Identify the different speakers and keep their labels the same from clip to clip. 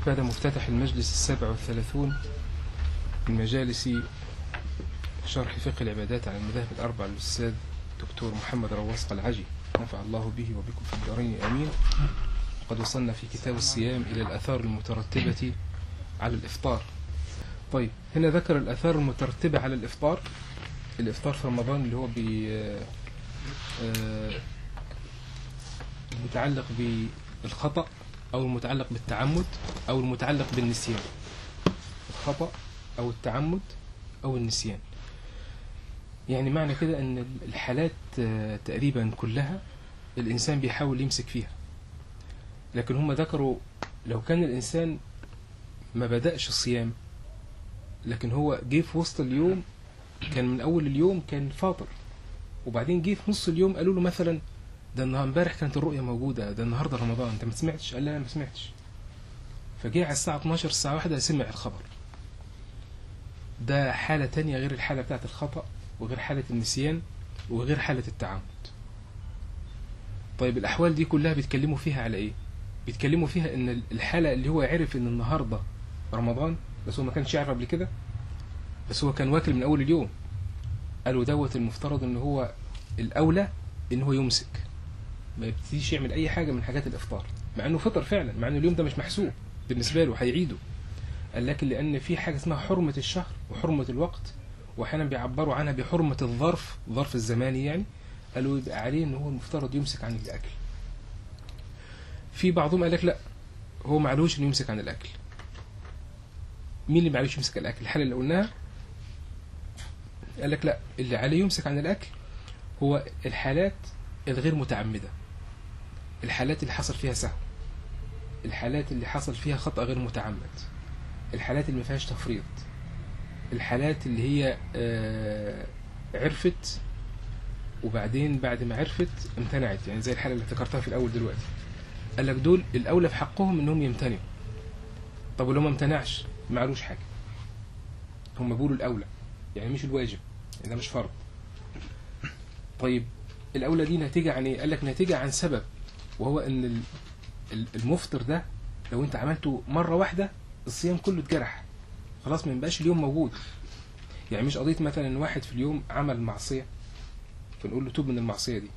Speaker 1: بعد مفتتح المجلس السابع والثلاثون من مجالس شرح فقه العبادات على المذاهب الأربع للأستاذ دكتور محمد رواس قلعجي نفع الله به وبكم في الدارين آمين وقد وصلنا في كتاب الصيام إلى الآثار المترتبة على الإفطار طيب هنا ذكر الآثار المترتبة على الإفطار الإفطار في رمضان اللي هو بي آه، المتعلق بالخطأ أو المتعلق بالتعمد أو المتعلق بالنسيان الخطأ أو التعمد أو النسيان يعني معنى كده أن الحالات آه، تقريبا كلها الإنسان بيحاول يمسك فيها لكن هم ذكروا لو كان الإنسان ما بدأش الصيام لكن هو جه في وسط اليوم كان من أول اليوم كان فاطر وبعدين جه في نص اليوم قالوا له مثلا ده النهار امبارح كانت الرؤية موجودة ده النهاردة رمضان انت ما سمعتش قال لا أنا ما سمعتش فجه على الساعة 12 الساعة واحدة سمع الخبر ده حالة تانية غير الحالة بتاعت الخطأ وغير حالة النسيان وغير حالة التعمد طيب الأحوال دي كلها بيتكلموا فيها على إيه بيتكلموا فيها إن الحالة اللي هو عرف إن النهاردة رمضان بس هو ما كانش يعرف قبل كده بس هو كان واكل من أول اليوم قالوا دوت المفترض إن هو الأولى إن هو يمسك ما يبتديش يعمل أي حاجة من حاجات الإفطار مع إنه فطر فعلا مع إنه اليوم ده مش محسوب بالنسبة له هيعيده قال لكن لأن في حاجة اسمها حرمة الشهر وحرمة الوقت وأحيانا بيعبروا عنها بحرمة الظرف الظرف الزماني يعني قالوا يبقى عليه إن هو المفترض يمسك عن الأكل في بعضهم قال لك لا هو معلوش إنه يمسك عن الأكل مين اللي معلوش يمسك عن الأكل الحالة اللي قلناها قال لك لا اللي عليه يمسك عن الأكل هو الحالات الغير متعمدة الحالات اللي حصل فيها سهو الحالات اللي حصل فيها خطأ غير متعمد الحالات اللي ما فيهاش تفريط الحالات اللي هي آه، عرفت وبعدين بعد ما عرفت امتنعت يعني زي الحالة اللي ذكرتها في الأول دلوقتي قال لك دول الأولى في حقهم إنهم يمتنعوا طب ولو ما امتنعش ما عملوش حاجة هم بيقولوا الأولى يعني مش الواجب يعني ده مش فرض طيب الأولى دي ناتجة عن إيه؟ قال لك ناتجة عن سبب وهو إن ال- ال- المفطر ده لو أنت عملته مرة واحدة الصيام كله اتجرح خلاص ما يبقاش اليوم موجود يعني مش قضية مثلا إن واحد في اليوم عمل معصية فنقول له توب من المعصية دي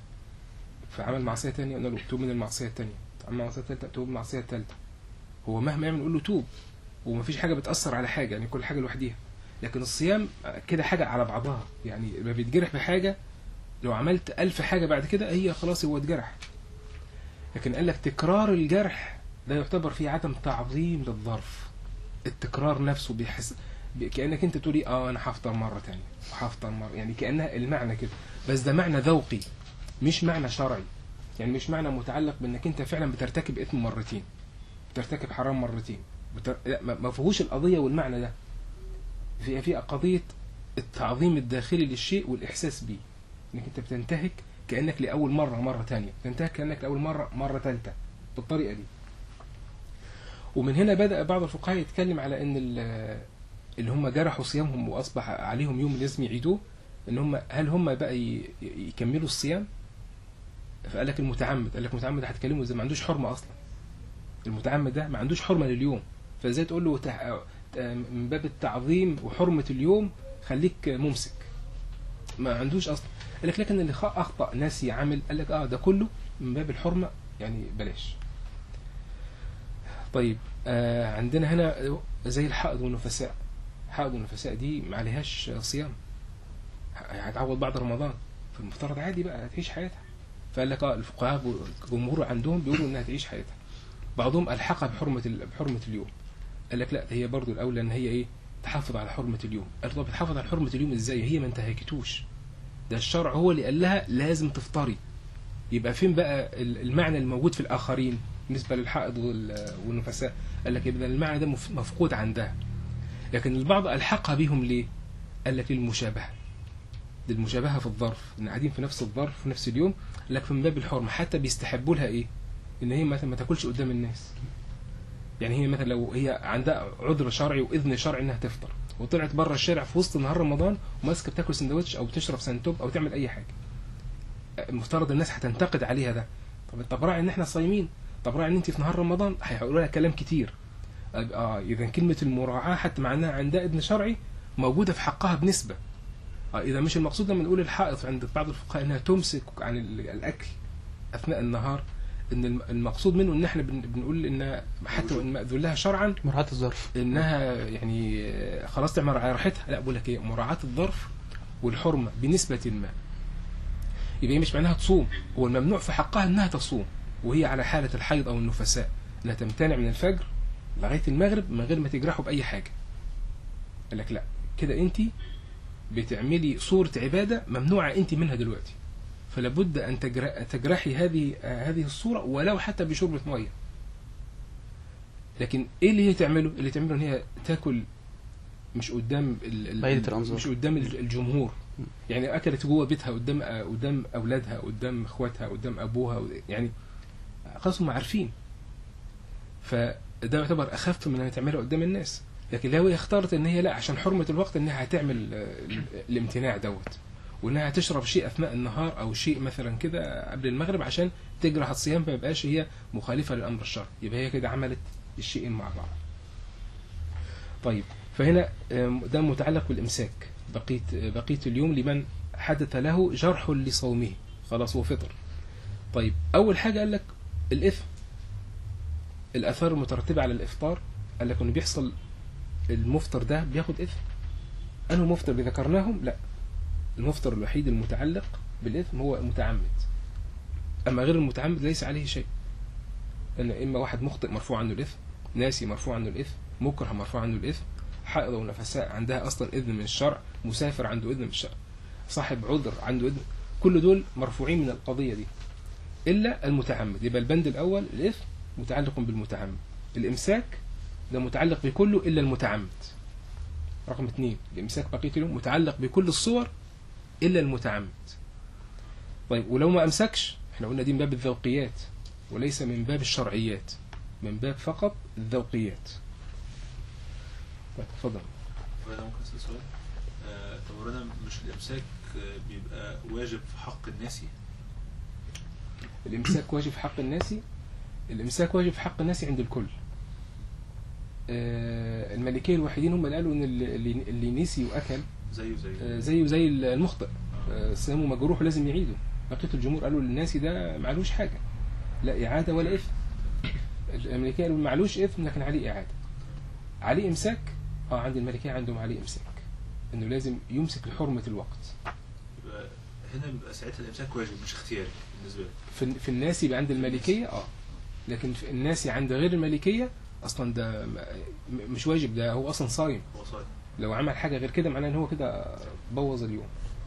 Speaker 1: فعمل معصية تانية قلنا له توب من المعصية التانية عمل معصية تالتة توب من المعصية التالتة هو مهما يعمل نقول له توب ومفيش حاجة بتأثر على حاجة يعني كل حاجة لوحديها لكن الصيام كده حاجة على بعضها يعني ما بيتجرح بحاجة لو عملت ألف حاجة بعد كده هي خلاص هو اتجرح لكن قال لك تكرار الجرح ده يعتبر فيه عدم تعظيم للظرف التكرار نفسه بيحس ب- كأنك انت تقولي اه انا هفطر مرة تانية وهفطر مرة يعني كأنها المعنى كده بس ده معنى ذوقي مش معنى شرعي يعني مش معنى متعلق بانك انت فعلا بترتكب اثم مرتين بترتكب حرام مرتين بتر... لا ما ما فيهوش القضية والمعنى ده في في قضية التعظيم الداخلي للشيء والإحساس بيه انك انت بتنتهك كأنك لأول مرة مرة تانية بتنتهك كأنك لأول مرة مرة تالتة بالطريقة دي ومن هنا بدأ بعض الفقهاء يتكلم على ان ال- اللي هم جرحوا صيامهم واصبح عليهم يوم لازم يعيدوه ان هم هل هم بقى ي- ي- يكملوا الصيام فقال لك المتعمد قال لك المتعمد هتكلمه ازاي ما عندوش حرمه اصلا المتعمد ده ما عندوش حرمه لليوم فازاي تقول له تح... من باب التعظيم وحرمه اليوم خليك ممسك ما عندوش اصلا قال لك لكن اللي خ- اخطا ناسي عمل قال لك اه ده كله من باب الحرمه يعني بلاش طيب آه عندنا هنا زي الحائض والنفساء حائض والنفساء دي ما عليهاش صيام ه- هتعوض بعد رمضان فالمفترض عادي بقى تعيش حياتها فقال لك اه الفقهاء الجمهور عندهم بيقولوا انها تعيش حياتها بعضهم الحقها بحرمه ال- بحرمه اليوم قال لك لا هي برضو الاولى ان هي ايه تحافظ على حرمه اليوم قال طب تحافظ على حرمه اليوم ازاي هي ما انتهكتوش ده الشرع هو اللي قال لها لازم تفطري يبقى فين بقى ال- المعنى الموجود في الاخرين بالنسبه للحائض وال- والنفساء قال لك يبقى المعنى ده مف- مفقود عندها لكن البعض الحقها بيهم ليه قال لك للمشابهه للمشابهه في الظرف ان قاعدين في نفس الظرف في نفس اليوم قال لك من باب الحرمه حتى بيستحبوا لها ايه ان هي مثلا ما تاكلش قدام الناس يعني هي مثلا لو هي عندها عذر شرعي واذن شرعي انها تفطر وطلعت بره الشارع في وسط نهار رمضان وماسكه بتاكل سندوتش او بتشرب سنتوب او تعمل اي حاجه المفترض الناس هتنتقد عليها ده طب طب راعي ان احنا صايمين طب راعي ان انت في نهار رمضان هيقولوا لها كلام كتير اه اذا كلمه المراعاه حتى معناها عندها ابن شرعي موجوده في حقها بنسبه اه اذا مش المقصود لما نقول الحائط عند بعض الفقهاء انها تمسك عن ال- الاكل اثناء النهار ان الم- المقصود منه ان احنا بن- بنقول ان حتى وان ماذون لها شرعا
Speaker 2: مراعاة الظرف
Speaker 1: انها يعني آه، خلاص تعمل على راحتها لا بقول لك ايه مراعاه الظرف والحرمه بنسبه ما يبقى هي مش معناها تصوم هو الممنوع في حقها انها تصوم وهي على حاله الحيض او النفساء انها تمتنع من الفجر لغايه المغرب من غير ما تجرحه باي حاجه قال لك لا كده انت بتعملي صوره عباده ممنوعه انت منها دلوقتي فلا بد ان تجر- تجرحي هذه آه، هذه الصوره ولو حتى بشربة ميه لكن ايه اللي هي تعمله اللي تعمله ان هي تاكل مش قدام ال- ال-
Speaker 2: بعيدة الأنظار.
Speaker 1: مش قدام الج- الجمهور
Speaker 2: م.
Speaker 1: يعني اكلت جوه بيتها قدام آه، قدام اولادها قدام اخواتها قدام ابوها يعني خلاص هم عارفين فده يعتبر اخف من انها تعملها قدام الناس لكن لو هي اختارت ان هي لا عشان حرمه الوقت انها هتعمل آه، ال- الامتناع دوت وانها هتشرب شيء اثناء النهار او شيء مثلا كده قبل المغرب عشان تجرح الصيام ما يبقاش هي مخالفه للامر الشرعي يبقى هي كده عملت الشيئين مع بعض طيب فهنا آم، ده متعلق بالامساك بقيه بقيه اليوم لمن حدث له جرح لصومه خلاص هو فطر طيب اول حاجه قال لك الاثم الاثار المترتبه على الافطار قال لك انه بيحصل المفطر ده بياخد اثم انه مفطر اللي ذكرناهم لا المفطر الوحيد المتعلق بالاثم هو المتعمد اما غير المتعمد ليس عليه شيء لان اما واحد مخطئ مرفوع عنه الاثم ناسي مرفوع عنه الاثم مكره مرفوع عنه الاثم حائض ونفساء عندها اصلا اذن من الشرع مسافر عنده اذن من الشرع صاحب عذر عنده اذن كل دول مرفوعين من القضيه دي الا المتعمد يبقى البند الاول الاثم متعلق بالمتعمد الامساك ده متعلق بكله الا المتعمد رقم اثنين الامساك بقيه اليوم متعلق بكل الصور الا المتعمد طيب ولو ما امسكش احنا قلنا دي من باب الذوقيات وليس من باب الشرعيات من باب فقط الذوقيات طيب اتفضل
Speaker 3: وانا ممكن اسال سؤال آه، طب انا مش الامساك آه، بيبقى واجب في حق الناس
Speaker 1: الامساك واجب في حق الناس الامساك واجب في حق الناس عند الكل آه، الملكيه الوحيدين هم اللي قالوا ان اللي, اللي- اللي نسي واكل
Speaker 3: زيه زي
Speaker 1: آه، زيه زي المخطئ آه، صيامه مجروح ولازم يعيده بقيه الجمهور قالوا الناس ده معلوش حاجه لا اعاده ولا اثم الملكيه قالوا معلوش اثم لكن عليه اعاده عليه امساك اه عند الملكيه عندهم عليه امساك انه لازم يمسك لحرمه الوقت
Speaker 3: يبقى هنا بيبقى ساعتها الامساك واجب مش اختياري بالنسبه له
Speaker 1: في في الناس يبقى عند المالكيه اه لكن في الناس عند غير المالكيه اصلا ده م- م- مش واجب ده هو اصلا صايم
Speaker 3: هو صايم
Speaker 1: لو عمل حاجه غير كده معناه ان هو كده بوظ اليوم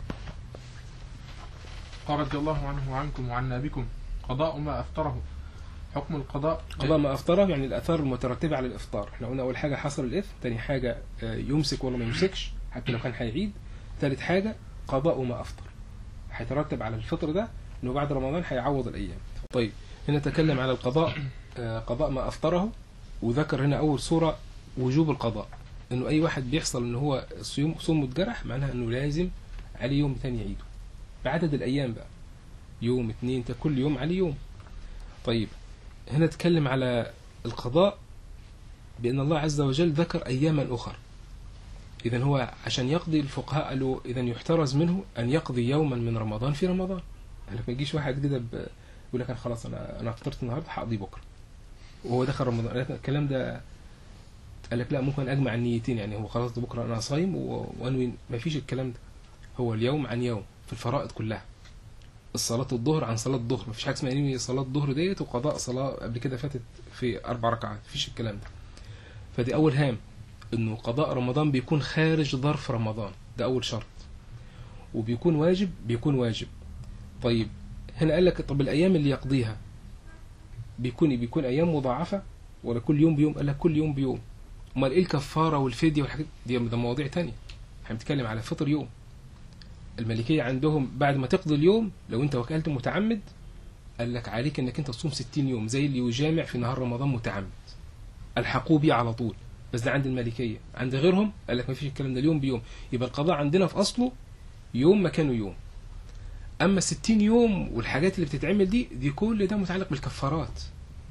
Speaker 4: قال رضي الله عنه وعنكم وعنا بكم قضاء ما أفطره حكم القضاء
Speaker 1: قضاء ما افطره يعني الاثار المترتبه على الافطار احنا قلنا اول حاجه حصل الاثم ثاني حاجه آه، يمسك ولا ما يمسكش حتى لو كان هيعيد ثالث حاجه قضاء ما افطر هيترتب على الفطر ده انه بعد رمضان هيعوض الايام طيب هنا تكلم على القضاء آه، قضاء ما افطره وذكر هنا اول صوره وجوب القضاء انه اي واحد بيحصل ان هو صيام صومه اتجرح معناها انه لازم عليه يوم تاني يعيده بعدد الايام بقى يوم اتنين تا- كل يوم عليه يوم طيب هنا اتكلم على القضاء بأن الله عز وجل ذكر أياما أخر إذا هو عشان يقضي الفقهاء قالوا إذا يحترز منه أن يقضي يوما من رمضان في رمضان قال لك ما يجيش واحد كده ب- يقول لك أنا خلاص أنا أنا فطرت النهارده هقضي بكرة وهو دخل رمضان قال لك الكلام ده قال لك لا ممكن أجمع النيتين يعني هو خلاص ده بكرة أنا صايم و- وأنوي ما فيش الكلام ده هو اليوم عن يوم في الفرائض كلها الصلاة الظهر عن صلاة الظهر مفيش حاجة اسمها انوي صلاة الظهر ديت وقضاء صلاة قبل كده فاتت في أربع ركعات مفيش الكلام ده فدي أول هام إنه قضاء رمضان بيكون خارج ظرف رمضان ده أول شرط وبيكون واجب بيكون واجب طيب هنا قال لك طب الأيام اللي يقضيها بيكون بيكون أيام مضاعفة ولا كل يوم بيوم قال لك كل يوم بيوم أمال إيه الكفارة والفدية والحاجات دي ده مواضيع تانية احنا بنتكلم على فطر يوم الملكية عندهم بعد ما تقضي اليوم لو انت وكلت متعمد قال لك عليك انك انت تصوم 60 يوم زي اللي يجامع في نهار رمضان متعمد الحقوه بيه على طول بس ده عند الملكية عند غيرهم قال لك ما فيش الكلام ده اليوم بيوم يبقى القضاء عندنا في اصله يوم مكانه يوم اما 60 يوم والحاجات اللي بتتعمل دي دي كل ده متعلق بالكفارات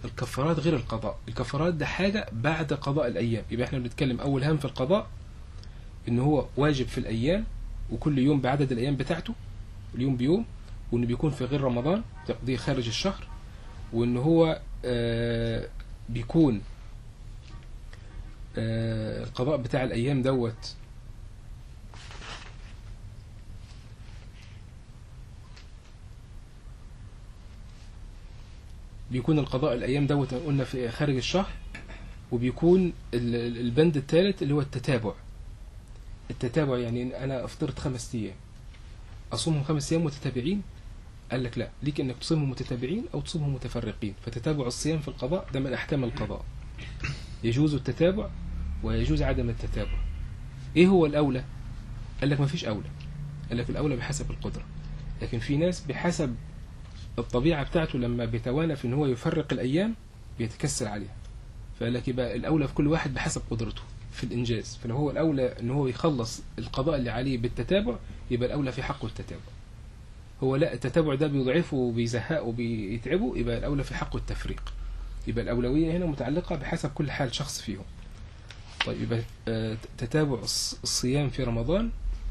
Speaker 1: الكفارات غير القضاء الكفارات ده حاجة بعد قضاء الأيام يبقى احنا بنتكلم أول هام في القضاء إن هو واجب في الأيام وكل يوم بعدد الأيام بتاعته اليوم بيوم وإنه بيكون في غير رمضان تقضيه خارج الشهر وإن هو آه بيكون آه القضاء بتاع الأيام دوت بيكون القضاء الايام دوت قلنا في خارج الشهر وبيكون ال- ال- البند الثالث اللي هو التتابع التتابع يعني إن انا افطرت خمس ايام اصومهم خمس ايام متتابعين قال لك لا ليك انك تصومهم متتابعين او تصومهم متفرقين فتتابع الصيام في القضاء ده من احكام القضاء يجوز التتابع ويجوز عدم التتابع ايه هو الاولى قال لك مفيش اولى قال لك الاولى بحسب القدره لكن في ناس بحسب الطبيعة بتاعته لما بيتوانى في ان هو يفرق الايام بيتكسر عليها فقال لك يبقى الاولى في كل واحد بحسب قدرته في الانجاز فلو هو الاولى ان هو يخلص القضاء اللي عليه بالتتابع يبقى الاولى في حقه التتابع هو لا التتابع ده بيضعفه وبيزهقه وبيتعبه يبقى الاولى في حقه التفريق يبقى الاولويه هنا متعلقه بحسب كل حال شخص فيهم طيب يبقى آه، تتابع الص- الصيام في رمضان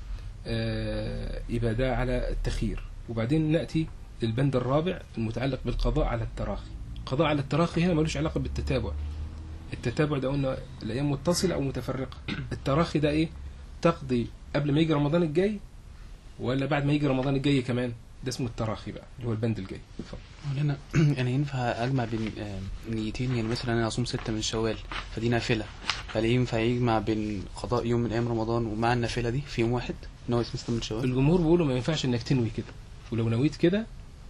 Speaker 1: آه، يبقى ده على التخيير وبعدين ناتي للبند الرابع المتعلق بالقضاء على التراخي القضاء على التراخي هنا ملوش علاقة بالتتابع التتابع ده قلنا الأيام متصلة أو متفرقة التراخي ده إيه تقضي قبل ما يجي رمضان الجاي ولا بعد ما يجي رمضان الجاي كمان ده اسمه التراخي بقى اللي هو البند الجاي اتفضل.
Speaker 2: هنا يعني ينفع اجمع بين آه، نيتين يعني مثلا انا اصوم ستة من شوال فدي نافله فهل ينفع يجمع بين قضاء يوم من ايام رمضان ومع النافله دي في يوم واحد ان هو يصوم ستة من شوال
Speaker 1: الجمهور بيقولوا ما ينفعش انك تنوي كده ولو نويت كده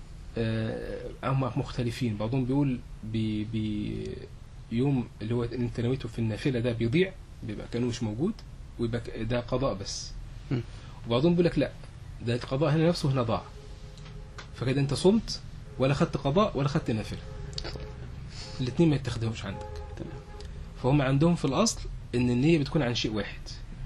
Speaker 1: آه، هم مختلفين بعضهم بيقول بي بي يوم اللي هو انت نويته في النافله ده بيضيع بيبقى كانه مش موجود ويبقى ك- ده قضاء بس
Speaker 2: م.
Speaker 1: وبعضهم بيقول لك لا ده القضاء هنا نفسه هنا ضاع فكده انت صمت ولا خدت قضاء ولا خدت نافله الاثنين ما يتخدموش عندك
Speaker 2: تمام
Speaker 1: فهم عندهم في الأصل إن النية بتكون عن شيء واحد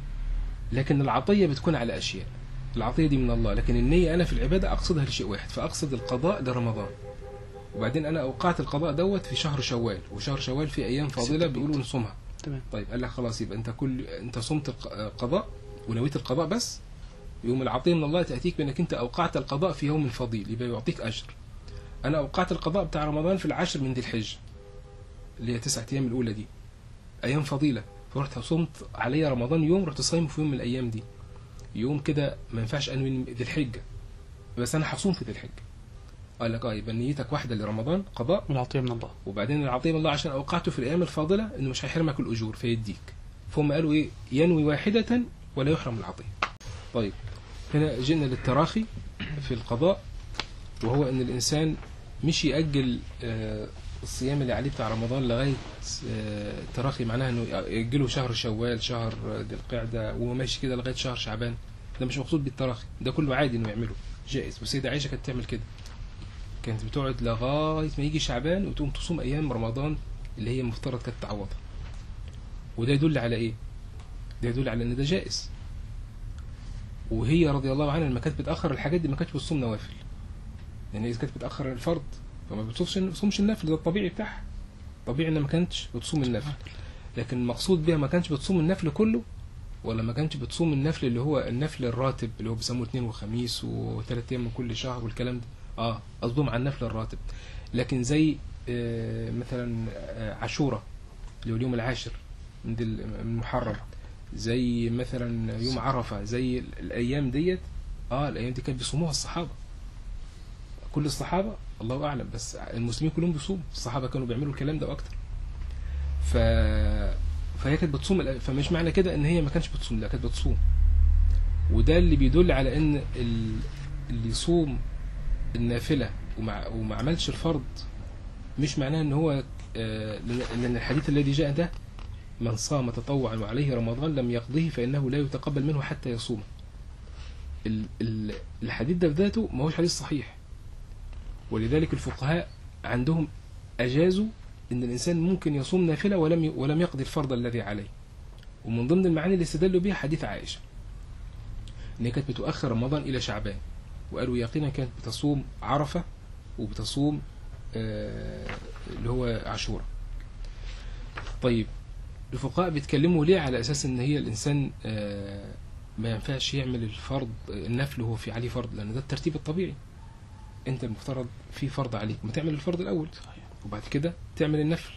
Speaker 1: لكن العطية بتكون على أشياء العطية دي من الله لكن النية أنا في العبادة أقصدها لشيء واحد فأقصد القضاء لرمضان وبعدين أنا أوقعت القضاء دوت في شهر شوال وشهر شوال في أيام فاضلة بيقولوا نصومها
Speaker 2: تمام
Speaker 1: طيب قال لك خلاص يبقى أنت كل أنت صمت الق- القضاء ونويت القضاء بس يوم العطية من الله تأتيك بأنك أنت أوقعت القضاء في يوم فضيل يبقى يعطيك أجر أنا أوقعت القضاء بتاع رمضان في العشر من ذي الحجة اللي هي تسعة أيام الأولى دي أيام فضيلة فرحت صمت عليا رمضان يوم رحت صايم في يوم من الأيام دي يوم كده ما ينفعش أنوي من ذي الحجة بس أنا هصوم في ذي الحجة قال لك اه يبقى نيتك واحدة لرمضان قضاء
Speaker 2: والعطيه من الله
Speaker 1: وبعدين العطية من الله عشان أوقعته في الأيام الفاضلة إنه مش هيحرمك الأجور فيديك فهم قالوا إيه ينوي واحدة ولا يحرم العطية طيب هنا جئنا للتراخي في القضاء وهو إن الإنسان مش يأجل آه، الصيام اللي عليه بتاع رمضان لغاية آه، التراخي معناها إنه يأجله شهر شوال شهر ذي القعدة وهو ماشي كده لغاية شهر شعبان ده مش مقصود بالتراخي ده كله عادي إنه يعمله جائز والسيدة عائشة كانت تعمل كده كانت بتقعد لغاية ما يجي شعبان وتقوم تصوم أيام رمضان اللي هي مفترض كانت تعوضها وده يدل على إيه؟ ده يدل على إن ده جائز وهي رضي الله عنها لما كانت بتأخر الحاجات دي ما كانتش بتصوم نوافل لأن إذا كانت بتأخر الفرض فما بتصومش بتصومش النفل ده الطبيعي بتاعها طبيعي إنها ما كانتش بتصوم النفل لكن المقصود بها ما كانش بتصوم النفل كله ولا ما كانش بتصوم النفل اللي هو النفل الراتب اللي هو بيسموه اثنين وخميس وثلاث ايام من كل شهر والكلام ده اه قصدهم على النفل الراتب لكن زي آه مثلا آه عاشوراء اللي هو اليوم العاشر من دي ال- من محرم زي مثلا يوم عرفة زي ال- الأيام ديت اه الأيام دي كانت بيصوموها الصحابة كل الصحابة الله أعلم بس المسلمين كلهم بيصوموا الصحابة كانوا بيعملوا الكلام ده أكتر ف فهي كانت بتصوم الأ- فمش معنى كده ان هي ما كانتش بتصوم لا كانت بتصوم وده اللي بيدل على ان ال- اللي يصوم النافله وما وما عملش الفرض مش معناه ان هو آه، لان لأن الحديث الذي جاء ده من صام تطوعا وعليه رمضان لم يقضه فانه لا يتقبل منه حتى يصوم ال- ال- الحديث ده بذاته ما هوش حديث صحيح ولذلك الفقهاء عندهم اجازوا ان الانسان ممكن يصوم نافله ولم ي- ولم يقضي الفرض الذي عليه ومن ضمن المعاني اللي استدلوا بها حديث عائشه ان هي كانت بتؤخر رمضان الى شعبان وقالوا يقينا كانت بتصوم عرفه وبتصوم آه، اللي هو عاشوراء طيب الفقهاء بيتكلموا ليه على اساس ان هي الانسان آه، ما ينفعش يعمل الفرض النفل وهو في عليه فرض لان ده الترتيب الطبيعي انت المفترض في فرض عليك ما تعمل الفرض الاول
Speaker 2: صحيح
Speaker 1: وبعد كده تعمل النفل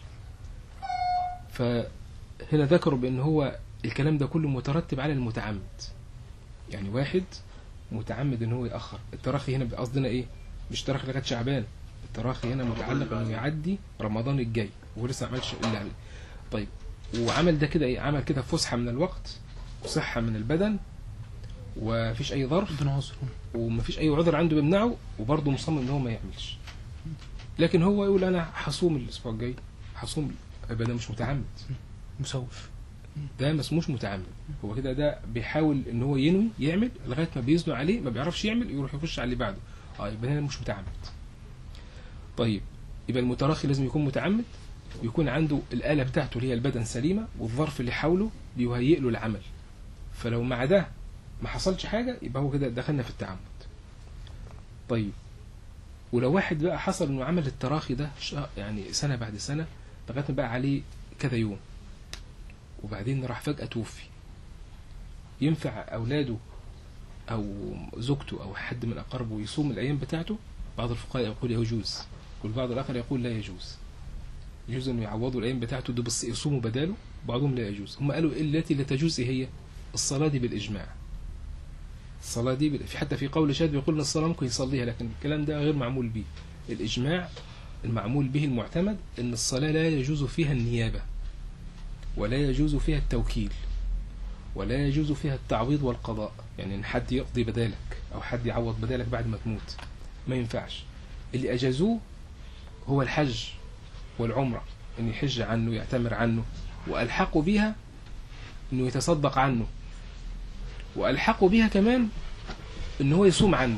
Speaker 1: فهنا ذكروا بان هو الكلام ده كله مترتب على المتعمد يعني واحد متعمد ان هو ياخر التراخي هنا قصدنا ايه مش تراخي لغايه شعبان التراخي هنا متعلق انه يعدي رمضان الجاي وهو لسه ما عملش الا عليه طيب وعمل ده كده ايه عمل كده فسحه من الوقت وصحه من البدن ومفيش اي ظرف
Speaker 2: بدون عذر
Speaker 1: ومفيش اي عذر عنده بيمنعه وبرضه مصمم ان هو ما يعملش لكن هو يقول انا هصوم الاسبوع الجاي هصوم يبقى ده مش متعمد
Speaker 2: مسوف
Speaker 1: ده ما اسموش متعمد هو كده ده بيحاول ان هو ينوي يعمل لغايه ما بيزنوا عليه ما بيعرفش يعمل يروح يخش على اللي بعده اه يبقى هنا مش متعمد طيب يبقى المتراخي لازم يكون متعمد ويكون عنده الآلة بتاعته اللي هي البدن سليمة والظرف اللي حوله بيهيئ له العمل فلو مع ده ما حصلش حاجة يبقى هو كده دخلنا في التعمد طيب ولو واحد بقى حصل انه عمل التراخي ده شا- يعني سنة بعد سنة لغاية ما بقى عليه كذا يوم وبعدين راح فجأة توفي ينفع أولاده أو زوجته أو حد من أقاربه يصوم الأيام بتاعته بعض الفقهاء يقول يجوز والبعض الآخر يقول لا يجوز يجوز أنه يعوضوا الأيام بتاعته دي بس يصوموا بداله بعضهم لا يجوز هم قالوا إيه التي لا تجوز إيه هي الصلاة دي بالإجماع الصلاة دي بال- في حتى في قول شاذ بيقول إن الصلاة ممكن يصليها لكن الكلام ده غير معمول به الإجماع المعمول به المعتمد أن الصلاة لا يجوز فيها النيابة ولا يجوز فيها التوكيل ولا يجوز فيها التعويض والقضاء يعني ان حد يقضي بدالك او حد يعوض بدالك بعد ما تموت ما ينفعش اللي اجازوه هو الحج والعمرة ان يحج عنه يعتمر عنه والحقوا بها انه يتصدق عنه والحقوا بها كمان ان هو يصوم عنه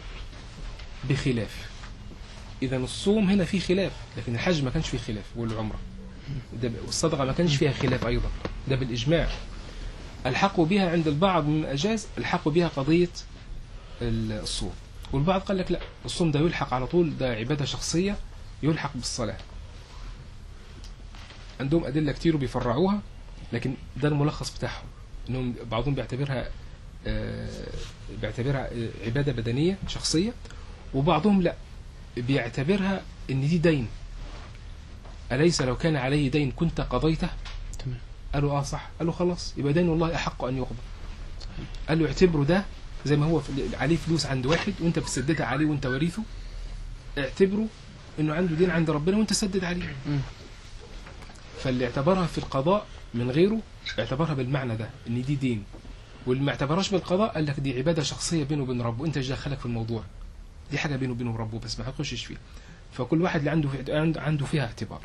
Speaker 1: بخلاف اذا الصوم هنا فيه خلاف لكن الحج ما كانش فيه خلاف والعمره ده والصدقه ما كانش فيها خلاف ايضا ده بالاجماع الحقوا بها عند البعض من اجاز الحقوا بها قضيه الصوم والبعض قال لك لا الصوم ده يلحق على طول ده عباده شخصيه يلحق بالصلاه عندهم ادله كتير وبيفرعوها لكن ده الملخص بتاعهم انهم بعضهم بيعتبرها آه، بيعتبرها آه، عباده بدنيه شخصيه وبعضهم لا بيعتبرها ان دي دين أليس لو كان عليه دين كنت قضيته
Speaker 2: تمام
Speaker 1: قالوا اه صح قالوا خلاص يبقى دين الله أحق أن يقضى قالوا اعتبروا ده زي ما هو في- عليه فلوس عند واحد وانت بتسددها عليه وانت وريثه اعتبروا انه عنده دين عند ربنا وانت سدد عليه
Speaker 2: مم.
Speaker 1: فاللي اعتبرها في القضاء من غيره اعتبرها بالمعنى ده ان دي دين واللي ما اعتبرهاش بالقضاء قال لك دي عباده شخصيه بينه وبين ربه انت ايش دخلك في الموضوع دي حاجه بينه وبين ربه بس ما هتخشش فيها فكل واحد اللي عنده عنده- عنده فيها اعتبار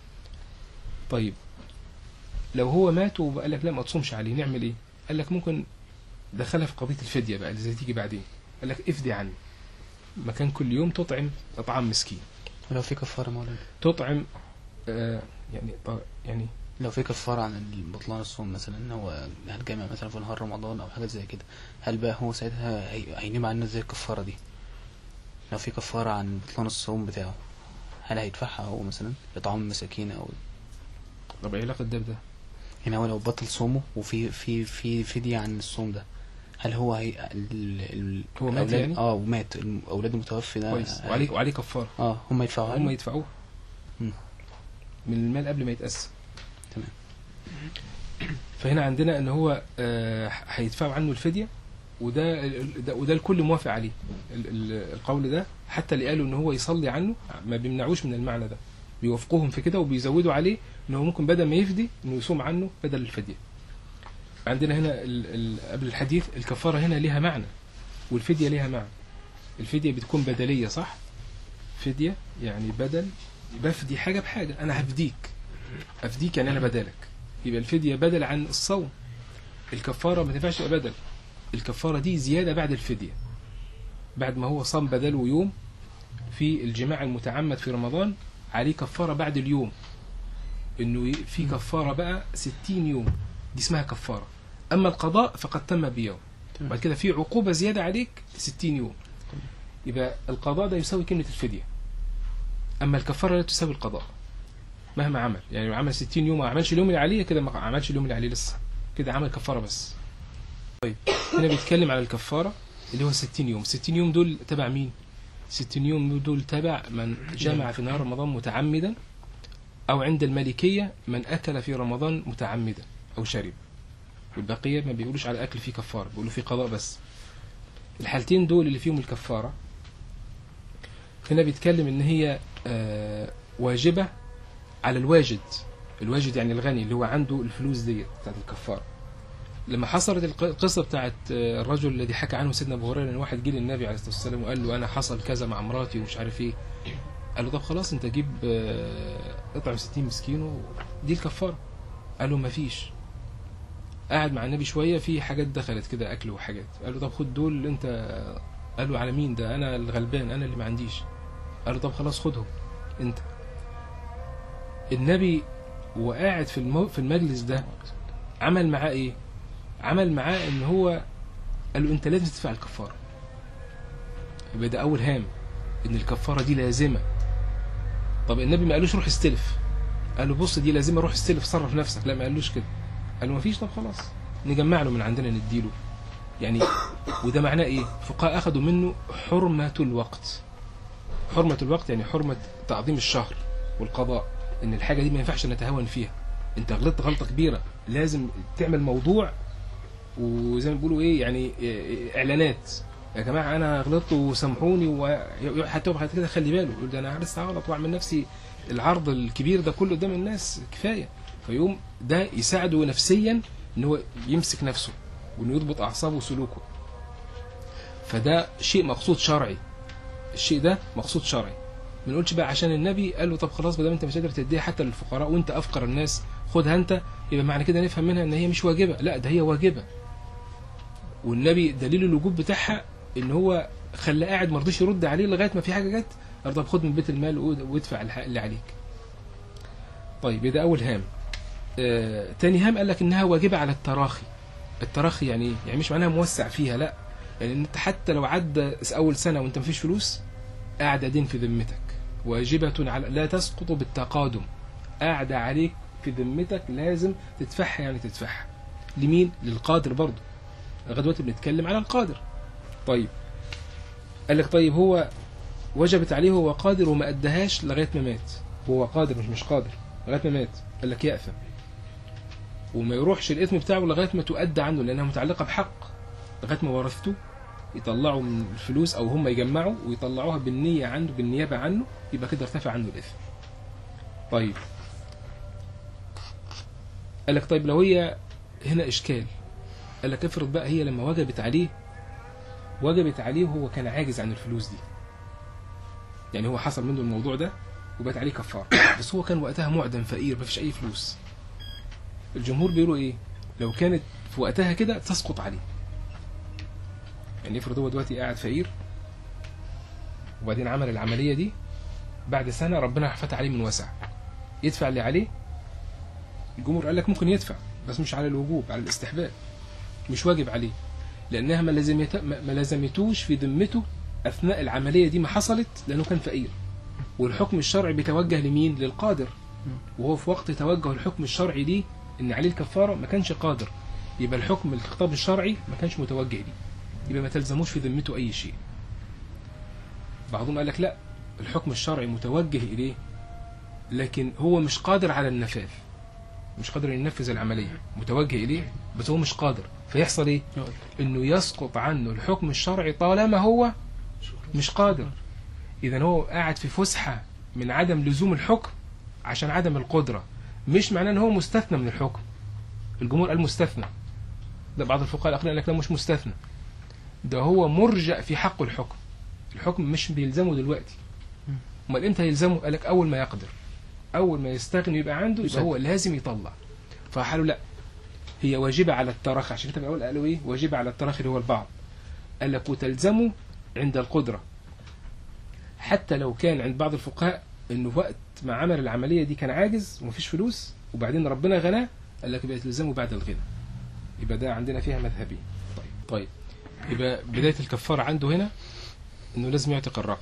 Speaker 1: طيب لو هو مات وقال لك لا ما تصومش عليه نعمل ايه قال لك ممكن دخلها في قضيه الفديه بقى اللي زي تيجي بعدين قال لك افدي عنه مكان كل يوم تطعم اطعام مسكين
Speaker 2: ولو في كفارة مولانا
Speaker 1: تطعم آه يعني ط- يعني
Speaker 2: لو في كفارة عن بطلان الصوم مثلا ان هو هنجمع مثلا في نهار رمضان او حاجة زي كده هل بقى هو ساعتها هي- هينام عنه زي الكفارة دي لو في كفارة عن بطلان الصوم بتاعه هل هيدفعها هو مثلا لطعام مساكين او
Speaker 1: طب ايه علاقه ده بده؟
Speaker 2: يعني هو لو بطل صومه وفي في في فدية عن الصوم ده هل هو هي ال ال
Speaker 1: هو مات
Speaker 2: الأولاد-
Speaker 1: يعني؟
Speaker 2: اه ومات الاولاد المتوفي ده
Speaker 1: كويس
Speaker 2: هي-
Speaker 1: وعليه وعليه كفاره
Speaker 2: اه هم يدفعوا
Speaker 1: هم
Speaker 2: عنه
Speaker 1: يدفعوها
Speaker 2: مم.
Speaker 1: من المال قبل ما يتقسم
Speaker 2: تمام.
Speaker 1: فهنا عندنا ان هو آه، هيدفعوا عنه الفديه وده ده- وده الكل موافق عليه ال- ال- القول ده حتى اللي قالوا ان هو يصلي عنه ما بيمنعوش من المعنى ده بيوافقوهم في كده وبيزودوا عليه ان هو ممكن بدل ما يفدي انه يصوم عنه بدل الفديه عندنا هنا ال ال قبل الحديث الكفاره هنا ليها معنى والفديه ليها معنى الفديه بتكون بدليه صح فديه يعني بدل بفدي حاجه بحاجه انا هفديك افديك يعني انا بدلك يبقى الفديه بدل عن الصوم الكفاره ما تنفعش تبقى بدل الكفاره دي زياده بعد الفديه بعد ما هو صام بدله يوم في الجماع المتعمد في رمضان عليه كفاره بعد اليوم انه ي- في كفاره بقى 60 يوم دي اسمها كفاره اما القضاء فقد تم بيوم
Speaker 2: تمام.
Speaker 1: بعد كده في عقوبه زياده عليك 60 يوم يبقى القضاء ده يساوي كلمه الفديه اما الكفاره لا تساوي القضاء مهما عمل يعني لو عمل 60 يوم ما عملش اليوم اللي عليه كده ما عملش اليوم اللي عليه لسه كده عمل كفاره بس طيب هنا بيتكلم على الكفاره اللي هو 60 يوم 60 يوم دول تبع مين 60 يوم دول تبع من جمع في نهار رمضان متعمدا او عند المالكيه من اكل في رمضان متعمدا او شرب والبقيه ما بيقولوش على الاكل فيه كفاره بيقولوا فيه قضاء بس الحالتين دول اللي فيهم الكفاره هنا بيتكلم ان هي آه، واجبه على الواجد الواجد يعني الغني اللي هو عنده الفلوس ديت بتاعت الكفاره لما حصلت الق- القصه بتاعت آه، الرجل الذي حكى عنه سيدنا ابو هريره ان واحد جه للنبي عليه الصلاه والسلام وقال له انا حصل كذا مع مراتي ومش عارف ايه قال له طب خلاص انت جيب آه، اطعم 60 مسكين ودي الكفاره قال له مفيش قعد مع النبي شويه في حاجات دخلت كده اكل وحاجات قال له طب خد دول اللي انت قال له على مين ده انا الغلبان انا اللي ما عنديش قال له طب خلاص خدهم انت النبي وقاعد في المو... في المجلس ده عمل معاه ايه عمل معاه ان هو قال له انت لازم تدفع الكفاره يبقى ده اول هام ان الكفاره دي لازمه طب النبي ما قالوش روح استلف قال له بص دي لازمه روح استلف صرف نفسك لا ما قالوش كده قال له ما فيش طب خلاص نجمع له من عندنا نديله يعني وده معناه ايه فقهاء اخذوا منه حرمه الوقت حرمه الوقت يعني حرمه تعظيم الشهر والقضاء ان الحاجه دي ما ينفعش نتهاون فيها انت غلطت غلطه كبيره لازم تعمل موضوع وزي ما بيقولوا ايه يعني إيه اعلانات يا جماعه انا غلطت وسامحوني وحتى بعد كده خلي باله يقول ده انا لسه هغلط واعمل نفسي العرض الكبير ده كله قدام الناس كفايه فيقوم ده يساعده نفسيا ان هو يمسك نفسه وانه يضبط اعصابه وسلوكه فده شيء مقصود شرعي الشيء ده مقصود شرعي ما نقولش بقى عشان النبي قال له طب خلاص ما دام انت مش قادر تديها حتى للفقراء وانت افقر الناس خدها انت يبقى معنى كده نفهم منها ان هي مش واجبه لا ده هي واجبه والنبي دليل الوجوب بتاعها ان هو خلاه قاعد ما رضيش يرد عليه لغايه ما في حاجه جت قال طب خد من بيت المال وادفع الحق اللي عليك طيب ده اول هام آه تاني هام قال لك انها واجبه على التراخي التراخي يعني ايه يعني مش معناها موسع فيها لا يعني انت حتى لو عدى اول سنه وانت مفيش فلوس قاعده دين في ذمتك واجبه على لا تسقط بالتقادم قاعده عليك في ذمتك لازم تدفعها يعني تدفعها لمين للقادر برضه لغايه دلوقتي بنتكلم على القادر طيب قال لك طيب هو وجبت عليه هو قادر وما ادهاش لغايه ما مات هو قادر مش مش قادر لغايه ما مات قال لك يأثم وما يروحش الاثم بتاعه لغايه ما تؤدى عنه لانها متعلقه بحق لغايه ما ورثته يطلعوا من الفلوس او هم يجمعوا ويطلعوها بالنيه عنه بالنيابه عنه يبقى كده ارتفع عنه الاثم طيب قال لك طيب لو هي هنا اشكال قال لك افرض بقى هي لما وجبت عليه وجبت عليه وهو كان عاجز عن الفلوس دي يعني هو حصل منه الموضوع ده وبقت عليه كفاره بس هو كان وقتها معدم فقير مفيش اي فلوس الجمهور بيقولوا ايه لو كانت في وقتها كده تسقط عليه يعني افرض هو دلوقتي قاعد فقير وبعدين عمل العمليه دي بعد سنه ربنا فتح عليه من وسع يدفع اللي عليه الجمهور قال لك ممكن يدفع بس مش على الوجوب على الاستحباب مش واجب عليه لانها ما لزمت ما لزمتوش في ذمته اثناء العمليه دي ما حصلت لانه كان فقير والحكم الشرعي بيتوجه لمين للقادر وهو في وقت توجه الحكم الشرعي ليه ان عليه الكفاره ما كانش قادر يبقى الحكم الخطاب الشرعي ما كانش متوجه ليه يبقى ما تلزموش في ذمته اي شيء بعضهم قال لك لا الحكم الشرعي متوجه اليه لكن هو مش قادر على النفاذ مش قادر ينفذ العمليه متوجه اليه بس هو مش قادر فيحصل ايه انه يسقط عنه الحكم الشرعي طالما هو مش قادر اذا هو قاعد في فسحه من عدم لزوم الحكم عشان عدم القدره مش معناه ان هو مستثنى من الحكم الجمهور قال مستثنى ده بعض الفقهاء الاخرين قال لك لا مش مستثنى ده هو مرجع في حقه الحكم الحكم مش بيلزمه دلوقتي امال امتى يلزمه قال لك اول ما يقدر اول ما يستغني يبقى عنده يبقى هو لازم يطلع فقالوا لا هي واجبة على التراخي عشان كده بقول قالوا ايه واجبة على التراخي اللي هو البعض قال لك وتلزمه عند القدرة حتى لو كان عند بعض الفقهاء انه وقت ما عمل العملية دي كان عاجز ومفيش فلوس وبعدين ربنا غناه قال لك يبقى تلزمه بعد الغنى يبقى ده عندنا فيها مذهبين طيب طيب يبقى بداية الكفارة عنده هنا انه لازم يعتق الرقبة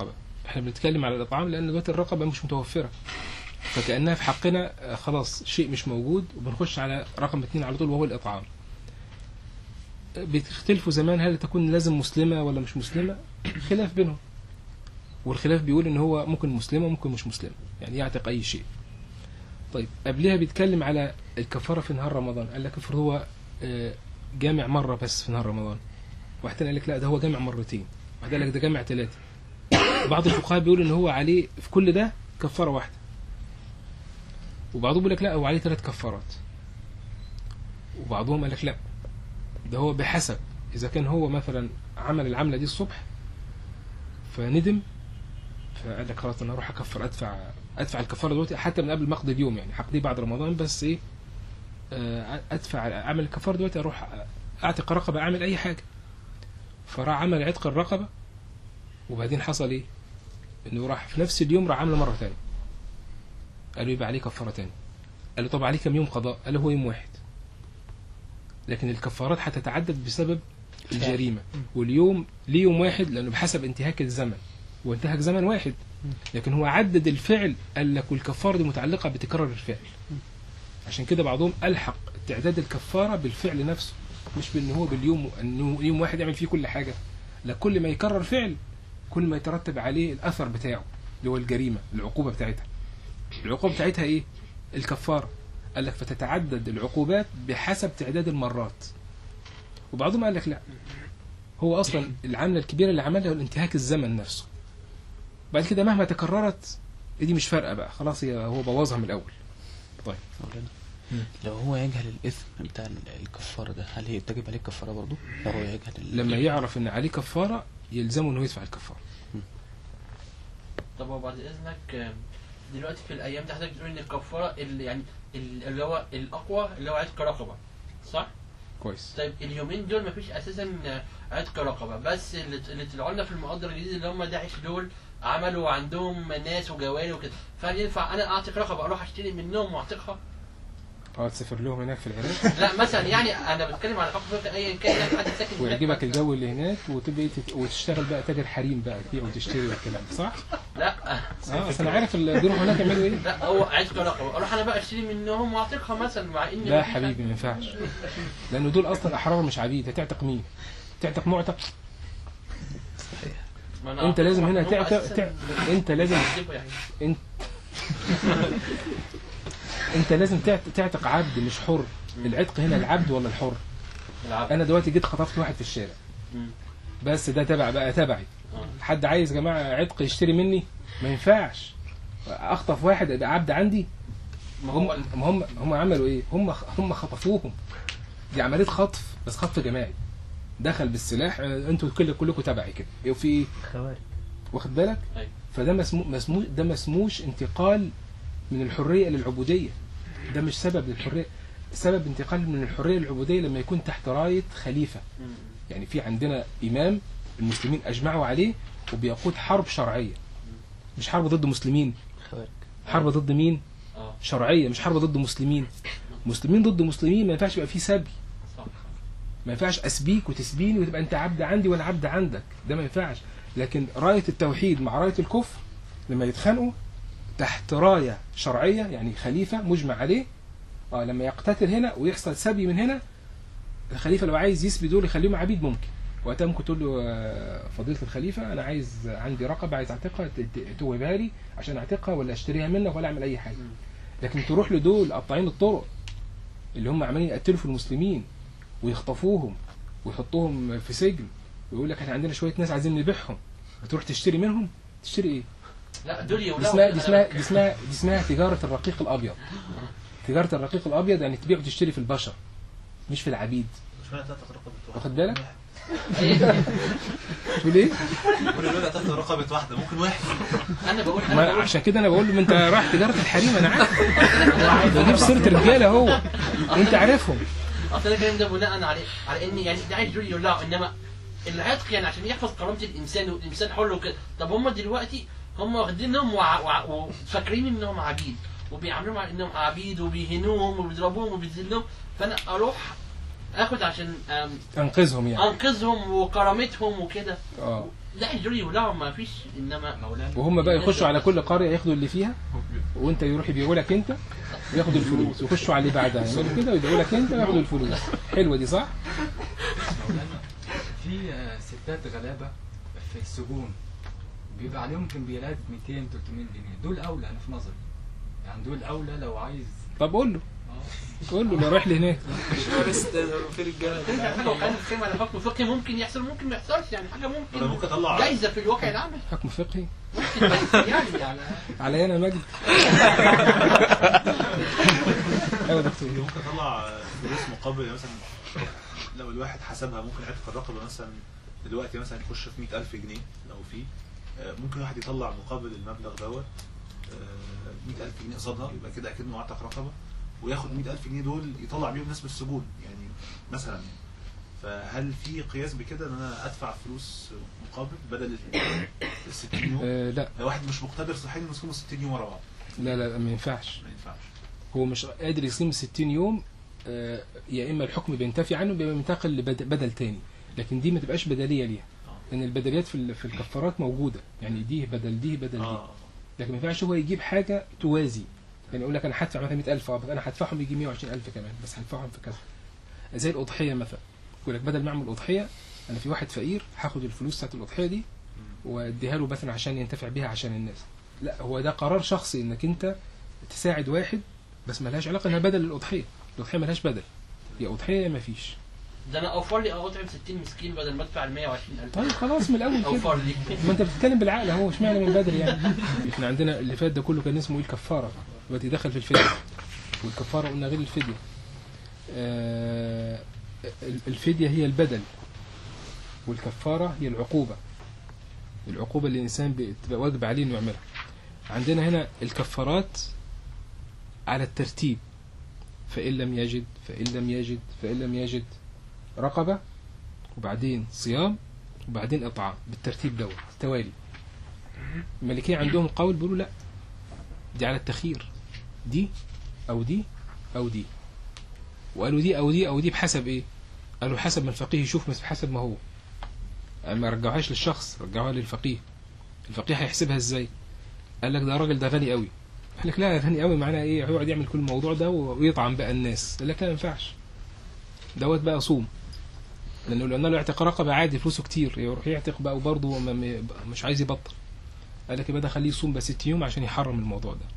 Speaker 1: احنا بنتكلم على الاطعام لان دلوقتي الرقبه مش متوفره فكانها في حقنا آه، خلاص شيء مش موجود وبنخش على رقم اتنين على طول وهو الاطعام آه، بيختلفوا زمان هل تكون لازم مسلمه ولا مش مسلمه خلاف بينهم والخلاف بيقول ان هو ممكن مسلمه وممكن مش مسلمه يعني يعتق اي شيء طيب قبلها بيتكلم على الكفاره في نهار رمضان قال لك افرض هو آه، جامع مره بس في نهار رمضان واحد تاني قال لك لا ده هو جامع مرتين واحد قال لك ده جامع ثلاثه بعض الفقهاء بيقول ان هو عليه في كل ده كفاره واحده وبعضهم بيقول لك لا هو عليه ثلاث كفارات وبعضهم قال لك لا ده هو بحسب اذا كان هو مثلا عمل العمله دي الصبح فندم فقال لك خلاص انا اروح اكفر ادفع ادفع الكفاره دلوقتي حتى من قبل ما اقضي اليوم يعني هقضيه بعد رمضان بس ايه آه، ادفع اعمل الكفاره دلوقتي اروح اعتق رقبه اعمل اي حاجه فراح عمل عتق الرقبه وبعدين حصل ايه؟ انه راح في نفس اليوم راح عامله مره ثانيه قال له يبقى عليه كفاره ثانيه قال له طب عليه كم يوم قضاء؟ قال له هو يوم واحد لكن الكفارات هتتعدد بسبب الجريمه واليوم ليه يوم واحد لانه بحسب انتهاك الزمن وانتهك زمن واحد لكن هو عدد الفعل قال لك والكفاره دي متعلقه بتكرار الفعل عشان كده بعضهم الحق تعداد الكفاره بالفعل نفسه مش بان هو باليوم انه يوم واحد يعمل فيه كل حاجه لا كل ما يكرر فعل كل ما يترتب عليه الاثر بتاعه اللي هو الجريمه العقوبه بتاعتها العقوبه بتاعتها ايه الكفاره قال لك فتتعدد العقوبات بحسب تعداد المرات وبعضهم قال لك لا هو اصلا العمله الكبيره اللي عملها هو الانتهاك الزمن نفسه بعد كده مهما تكررت دي مش فارقه بقى خلاص هي هو بوظها من الاول
Speaker 2: مولانا
Speaker 1: مم.
Speaker 2: لو هو يجهل الاثم بتاع ال- الكفاره ده هل هي تجب عليه الكفاره برضه لو هو يجهل ال-
Speaker 1: لما يعرف ان عليه كفاره يلزمه انه يدفع الكفاره
Speaker 5: طب وبعد اذنك آم، دلوقتي في الايام دي حضرتك بتقول ان الكفاره اللي يعني ال- اللي هو الاقوى اللي هو عتق رقبه صح؟
Speaker 1: كويس
Speaker 5: طيب اليومين دول مفيش اساسا عتق رقبه بس اللي اللي طلعوا لنا في المقدر الجديد اللي هم داعش دول عملوا عندهم ناس وجواري وكده فهل ينفع انا اعتق رقبه اروح اشتري منهم واعتقها؟
Speaker 1: اه تسافر لهم هناك في العراق
Speaker 5: لا مثلا يعني انا بتكلم على عقبه ايا كان يعني حد ساكن هناك
Speaker 1: ويعجبك
Speaker 5: مثلاً.
Speaker 1: الجو اللي هناك وتبقى تت... وتشتغل بقى تاجر حريم بقى تبيع وتشتري والكلام ده، صح؟
Speaker 5: لا
Speaker 1: اه اصل انا عارف اللي بيروحوا هناك يعملوا ايه
Speaker 5: لا هو عتق رقبه اروح انا بقى اشتري منهم واعتقها مثلا مع ان
Speaker 1: لا
Speaker 5: مفيش-
Speaker 1: حبيبي ما ينفعش لانه دول اصلا احرار مش عبيد هتعتق مين؟ تعتق معتق
Speaker 5: ما أنا
Speaker 1: انت لازم هنا
Speaker 5: هم
Speaker 1: تعتق
Speaker 5: أساساً
Speaker 1: تع... انت لازم
Speaker 5: بيكذبوا يعني
Speaker 1: انت لازم تعت- تعتق عبد مش حر العتق هنا العبد ولا الحر
Speaker 5: العب.
Speaker 1: انا دلوقتي جيت خطفت واحد في الشارع
Speaker 5: مم.
Speaker 1: بس ده تبع بقى تبعي
Speaker 5: آه.
Speaker 1: حد عايز يا جماعه عتق يشتري مني ما ينفعش اخطف واحد يبقى عبد عندي
Speaker 5: ما
Speaker 1: هم
Speaker 5: هو
Speaker 1: هم هم عملوا ايه هم هم خطفوهم دي عمليه خطف بس خطف جماعي دخل بالسلاح آه، انتوا كل كلكم تبعي كده إيه وفي ايه
Speaker 6: خوارج
Speaker 1: واخد بالك
Speaker 5: أيوة.
Speaker 1: فده مسمو مسمو ده ما اسموش انتقال من الحريه للعبوديه ده مش سبب للحريه سبب انتقال من الحريه للعبوديه لما يكون تحت رايه خليفه
Speaker 5: مم.
Speaker 1: يعني في عندنا امام المسلمين اجمعوا عليه وبيقود حرب شرعيه مش حرب ضد مسلمين
Speaker 2: خوارج
Speaker 1: حرب ضد مين
Speaker 5: اه
Speaker 1: شرعيه مش حرب ضد مسلمين مسلمين ضد مسلمين ما ينفعش يبقى في سبي
Speaker 5: صح
Speaker 1: ما ينفعش اسبيك وتسبيني وتبقى انت عبد عندي وانا عبد عندك ده ما ينفعش لكن رايه التوحيد مع رايه الكفر لما يتخانقوا تحت رايه شرعيه يعني خليفه مجمع عليه اه لما يقتتل هنا ويحصل سبي من هنا الخليفه لو عايز يسبي دول يخليهم عبيد ممكن وقتها ممكن تقول له آه، فضيله الخليفه انا عايز عندي رقبه عايز اعتقها ت- ت- توهبها لي عشان اعتقها ولا اشتريها منك ولا اعمل اي حاجه
Speaker 5: مم.
Speaker 1: لكن تروح لدول قطاعين الطرق اللي هم عمالين يقتلوا في المسلمين ويخطفوهم ويحطوهم في سجن ويقول لك احنا عندنا شويه ناس عايزين نبيعهم وتروح تشتري منهم تشتري ايه؟
Speaker 5: لا دول
Speaker 1: دي
Speaker 5: يولعوا
Speaker 1: اسمها دي
Speaker 5: أنا
Speaker 1: اسمها
Speaker 5: بك-
Speaker 1: دي اسمها دي اسمها تجاره الرقيق الابيض تجاره الرقيق الابيض يعني تبيع وتشتري في البشر مش في العبيد
Speaker 3: مش معنى تعتق رقبة واحدة
Speaker 1: واخد بالك؟
Speaker 5: أيوة.
Speaker 1: تقول ايه؟
Speaker 3: كل ما تعتق رقبة واحدة ممكن واحد
Speaker 5: انا بقول انا
Speaker 1: ما
Speaker 5: بقول
Speaker 1: عشان كده انا بقول له ما انت رايح تجاره الحريم انا عارف بجيب سيره رجاله هو وانت عارفهم
Speaker 5: اصل انا الكلام ده بناء على على ان يعني ده عايز دول يولعوا انما العتق يعني عشان يحفظ كرامه الانسان والانسان حر وكده طب هم دلوقتي هم واخدينهم وع- وع- وفاكرين انهم عبيد وبيعاملوهم على انهم عبيد وبيهنوهم وبيضربوهم وبيذلهم فانا اروح اخد عشان أم،
Speaker 1: انقذهم يعني
Speaker 5: انقذهم وكرامتهم وكده
Speaker 1: اه
Speaker 5: لا الجري يولعهم ما فيش انما
Speaker 6: مولانا
Speaker 1: وهم بقى يخشوا على كل قريه ياخدوا اللي فيها وانت يروح يبيعوا لك انت وياخدوا الفلوس ويخشوا على اللي بعدها يعملوا كده ويبيعوا لك انت وياخدوا الفلوس حلوه دي صح؟
Speaker 6: مولانا في آه، ستات غلابه في السجون بيبقى عليهم كمبيالات 200 300 جنيه دول اولى انا في نظري يعني دول اولى لو عايز
Speaker 1: طب قول له
Speaker 6: اه
Speaker 1: قول له لا روح لهناك
Speaker 3: في رجاله
Speaker 5: ترجع حاجه وكان القيمه على حكم فقهي ممكن يحصل ممكن ما يحصلش يعني حاجه
Speaker 3: انا
Speaker 5: ممكن
Speaker 3: ممكن اطلع
Speaker 5: جايزه في الواقع العملي
Speaker 1: حكم فقهي
Speaker 5: ممكن بس يعني يعني
Speaker 1: علي انا مجد ايوه يا دكتور
Speaker 3: ممكن اطلع فلوس مقابل يعني مثلا لو الواحد حسبها ممكن عتق الرقبه مثلا دلوقتي مثلا يخش في 100000 جنيه لو في آه، ممكن واحد يطلع مقابل المبلغ دوت آه، 100000 جنيه قصادها يبقى كده اكنه اعتق رقبه وياخد 100000 جنيه دول يطلع بيهم ناس من السجون يعني مثلا يعني فهل في قياس بكده ان انا ادفع فلوس مقابل بدل ال 60 يوم
Speaker 1: آه لا
Speaker 3: لو واحد مش مقتدر صحيا انه يصوم 60 يوم ورا بعض
Speaker 1: لا لا ما ينفعش
Speaker 3: ما ينفعش
Speaker 1: هو مش قادر يصيم 60 يوم آه، يا اما الحكم بينتفي عنه بيبقى منتقل لبدل تاني لكن دي ما تبقاش بدليه ليها لان البدليات في ال- في الكفارات موجوده يعني دي بدل دي بدل دي
Speaker 3: اه
Speaker 1: لكن ما ينفعش هو يجيب حاجه توازي يعني يقول لك انا هدفع مثلا 100000 اه بس انا هدفعهم يجي 120000 كمان بس هدفعهم في كذا زي الاضحيه مثلا يقول لك بدل ما اعمل اضحيه انا في واحد فقير هاخد الفلوس بتاعت الاضحيه دي واديها له مثلا عشان ينتفع بيها عشان الناس لا هو ده قرار شخصي انك انت تساعد واحد بس ملهاش علاقه انها بدل الاضحيه الاضحيه ملهاش بدل يا اضحيه يا ما فيش
Speaker 5: ده انا اوفر لي او اطعم 60 مسكين بدل ما ادفع ال 120000
Speaker 1: طيب خلاص من الاول كده
Speaker 5: اوفر لي
Speaker 1: ما انت بتتكلم بالعقل اهو اشمعنى من بدري يعني احنا عندنا اللي فات ده كله كان اسمه ايه الكفاره دلوقتي دخل في الفديه والكفاره قلنا غير الفديه آه الفديه هي البدل والكفاره هي العقوبه العقوبه اللي الانسان بتبقى واجب عليه انه يعملها عندنا هنا الكفارات على الترتيب فإن لم يجد فإن لم يجد فإن لم يجد رقبة وبعدين صيام وبعدين إطعام بالترتيب دوت توالي الملكية عندهم قول بيقولوا لا دي على التخيير دي أو دي أو دي وقالوا دي أو دي أو دي بحسب إيه قالوا حسب ما الفقيه يشوف مش بحسب ما هو يعني ما رجعوهاش للشخص رجعوها للفقيه الفقيه هيحسبها ازاي قال لك ده راجل ده غني قوي قال لك لا غني قوي معناها ايه هيقعد يعمل كل الموضوع ده ويطعم بقى الناس قال لك لا ما ينفعش دوت بقى صوم لانه لو قلنا له اعتق رقبه عادي فلوسه كتير يروح يعتق بقى وبرضه ما- ما- مش عايز يبطل قال لك يبقى ده خليه يصوم بس ست يوم عشان يحرم الموضوع ده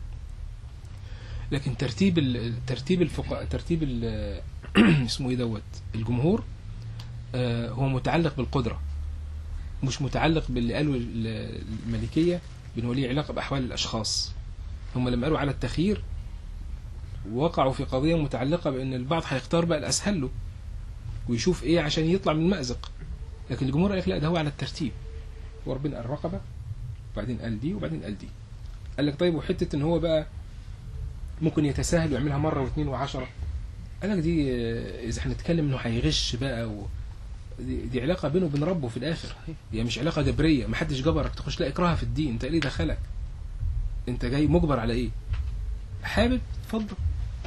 Speaker 1: لكن ترتيب ال- ترتيب الفقهاء ترتيب ال- اسمه ايه دوت الجمهور آه، هو متعلق بالقدره مش متعلق باللي قالوا ال- الملكيه بان هو ليه علاقه باحوال الاشخاص هم لما قالوا على التخيير وقعوا في قضيه متعلقه بان البعض هيختار بقى الاسهل له ويشوف ايه عشان يطلع من المأزق لكن الجمهور قال لك لا ده هو على الترتيب هو ربنا قال رقبه وبعدين قال دي وبعدين قال دي قال لك طيب وحته ان هو بقى ممكن يتساهل ويعملها مره واثنين وعشرة قال لك دي آه، اذا هنتكلم انه هيغش بقى و... دي, دي علاقه بينه وبين ربه في الاخر هي مش علاقه جبريه ما حدش جبرك تخش لا اكراه في الدين انت إيه اللي دخلك انت جاي مجبر على ايه حابب اتفضل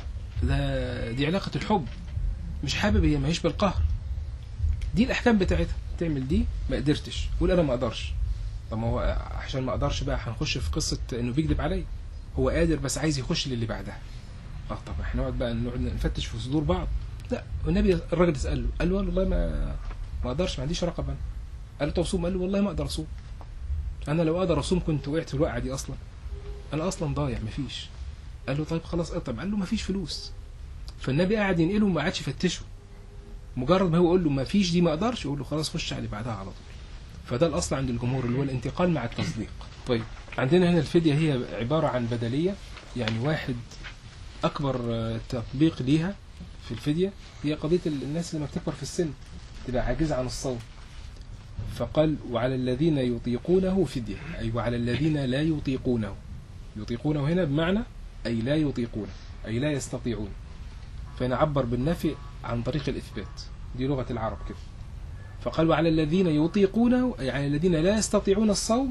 Speaker 1: ده دي علاقه الحب مش حابب هي ما هيش بالقهر دي الاحكام بتاعتها تعمل دي ما قدرتش قول انا ما اقدرش طب ما هو عشان ما اقدرش بقى هنخش في قصه انه بيكذب عليا هو قادر بس عايز يخش للي بعدها اه طب احنا نقعد بقى نقعد نفتش في صدور بعض لا والنبي الراجل تساله قال له والله ما ما اقدرش ما عنديش رقبه انا قال له طب صوم قال له والله ما اقدر اصوم انا لو اقدر اصوم كنت وقعت في الوقعه دي اصلا انا اصلا ضايع مفيش قال له طيب خلاص اطعم قال له مفيش فلوس فالنبي قاعد ينقله وما قعدش يفتشه مجرد ما هو يقول له ما فيش دي ما اقدرش يقول له خلاص خش على اللي بعدها على طول فده الاصل عند الجمهور اللي هو الانتقال مع التصديق طيب عندنا هنا الفدية هي عبارة عن بدلية يعني واحد أكبر آه، تطبيق ليها في الفدية هي قضية ال- الناس لما بتكبر في السن تبقى عاجزة عن الصوم فقال وعلى الذين يطيقونه فدية أي وعلى الذين لا يطيقونه يطيقونه هنا بمعنى أي لا يطيقونه أي لا يستطيعون فهنا عبر بالنفي عن طريق الإثبات دي لغة العرب كده فقال وعلى الذين يطيقونه أي على الذين لا يستطيعون الصوم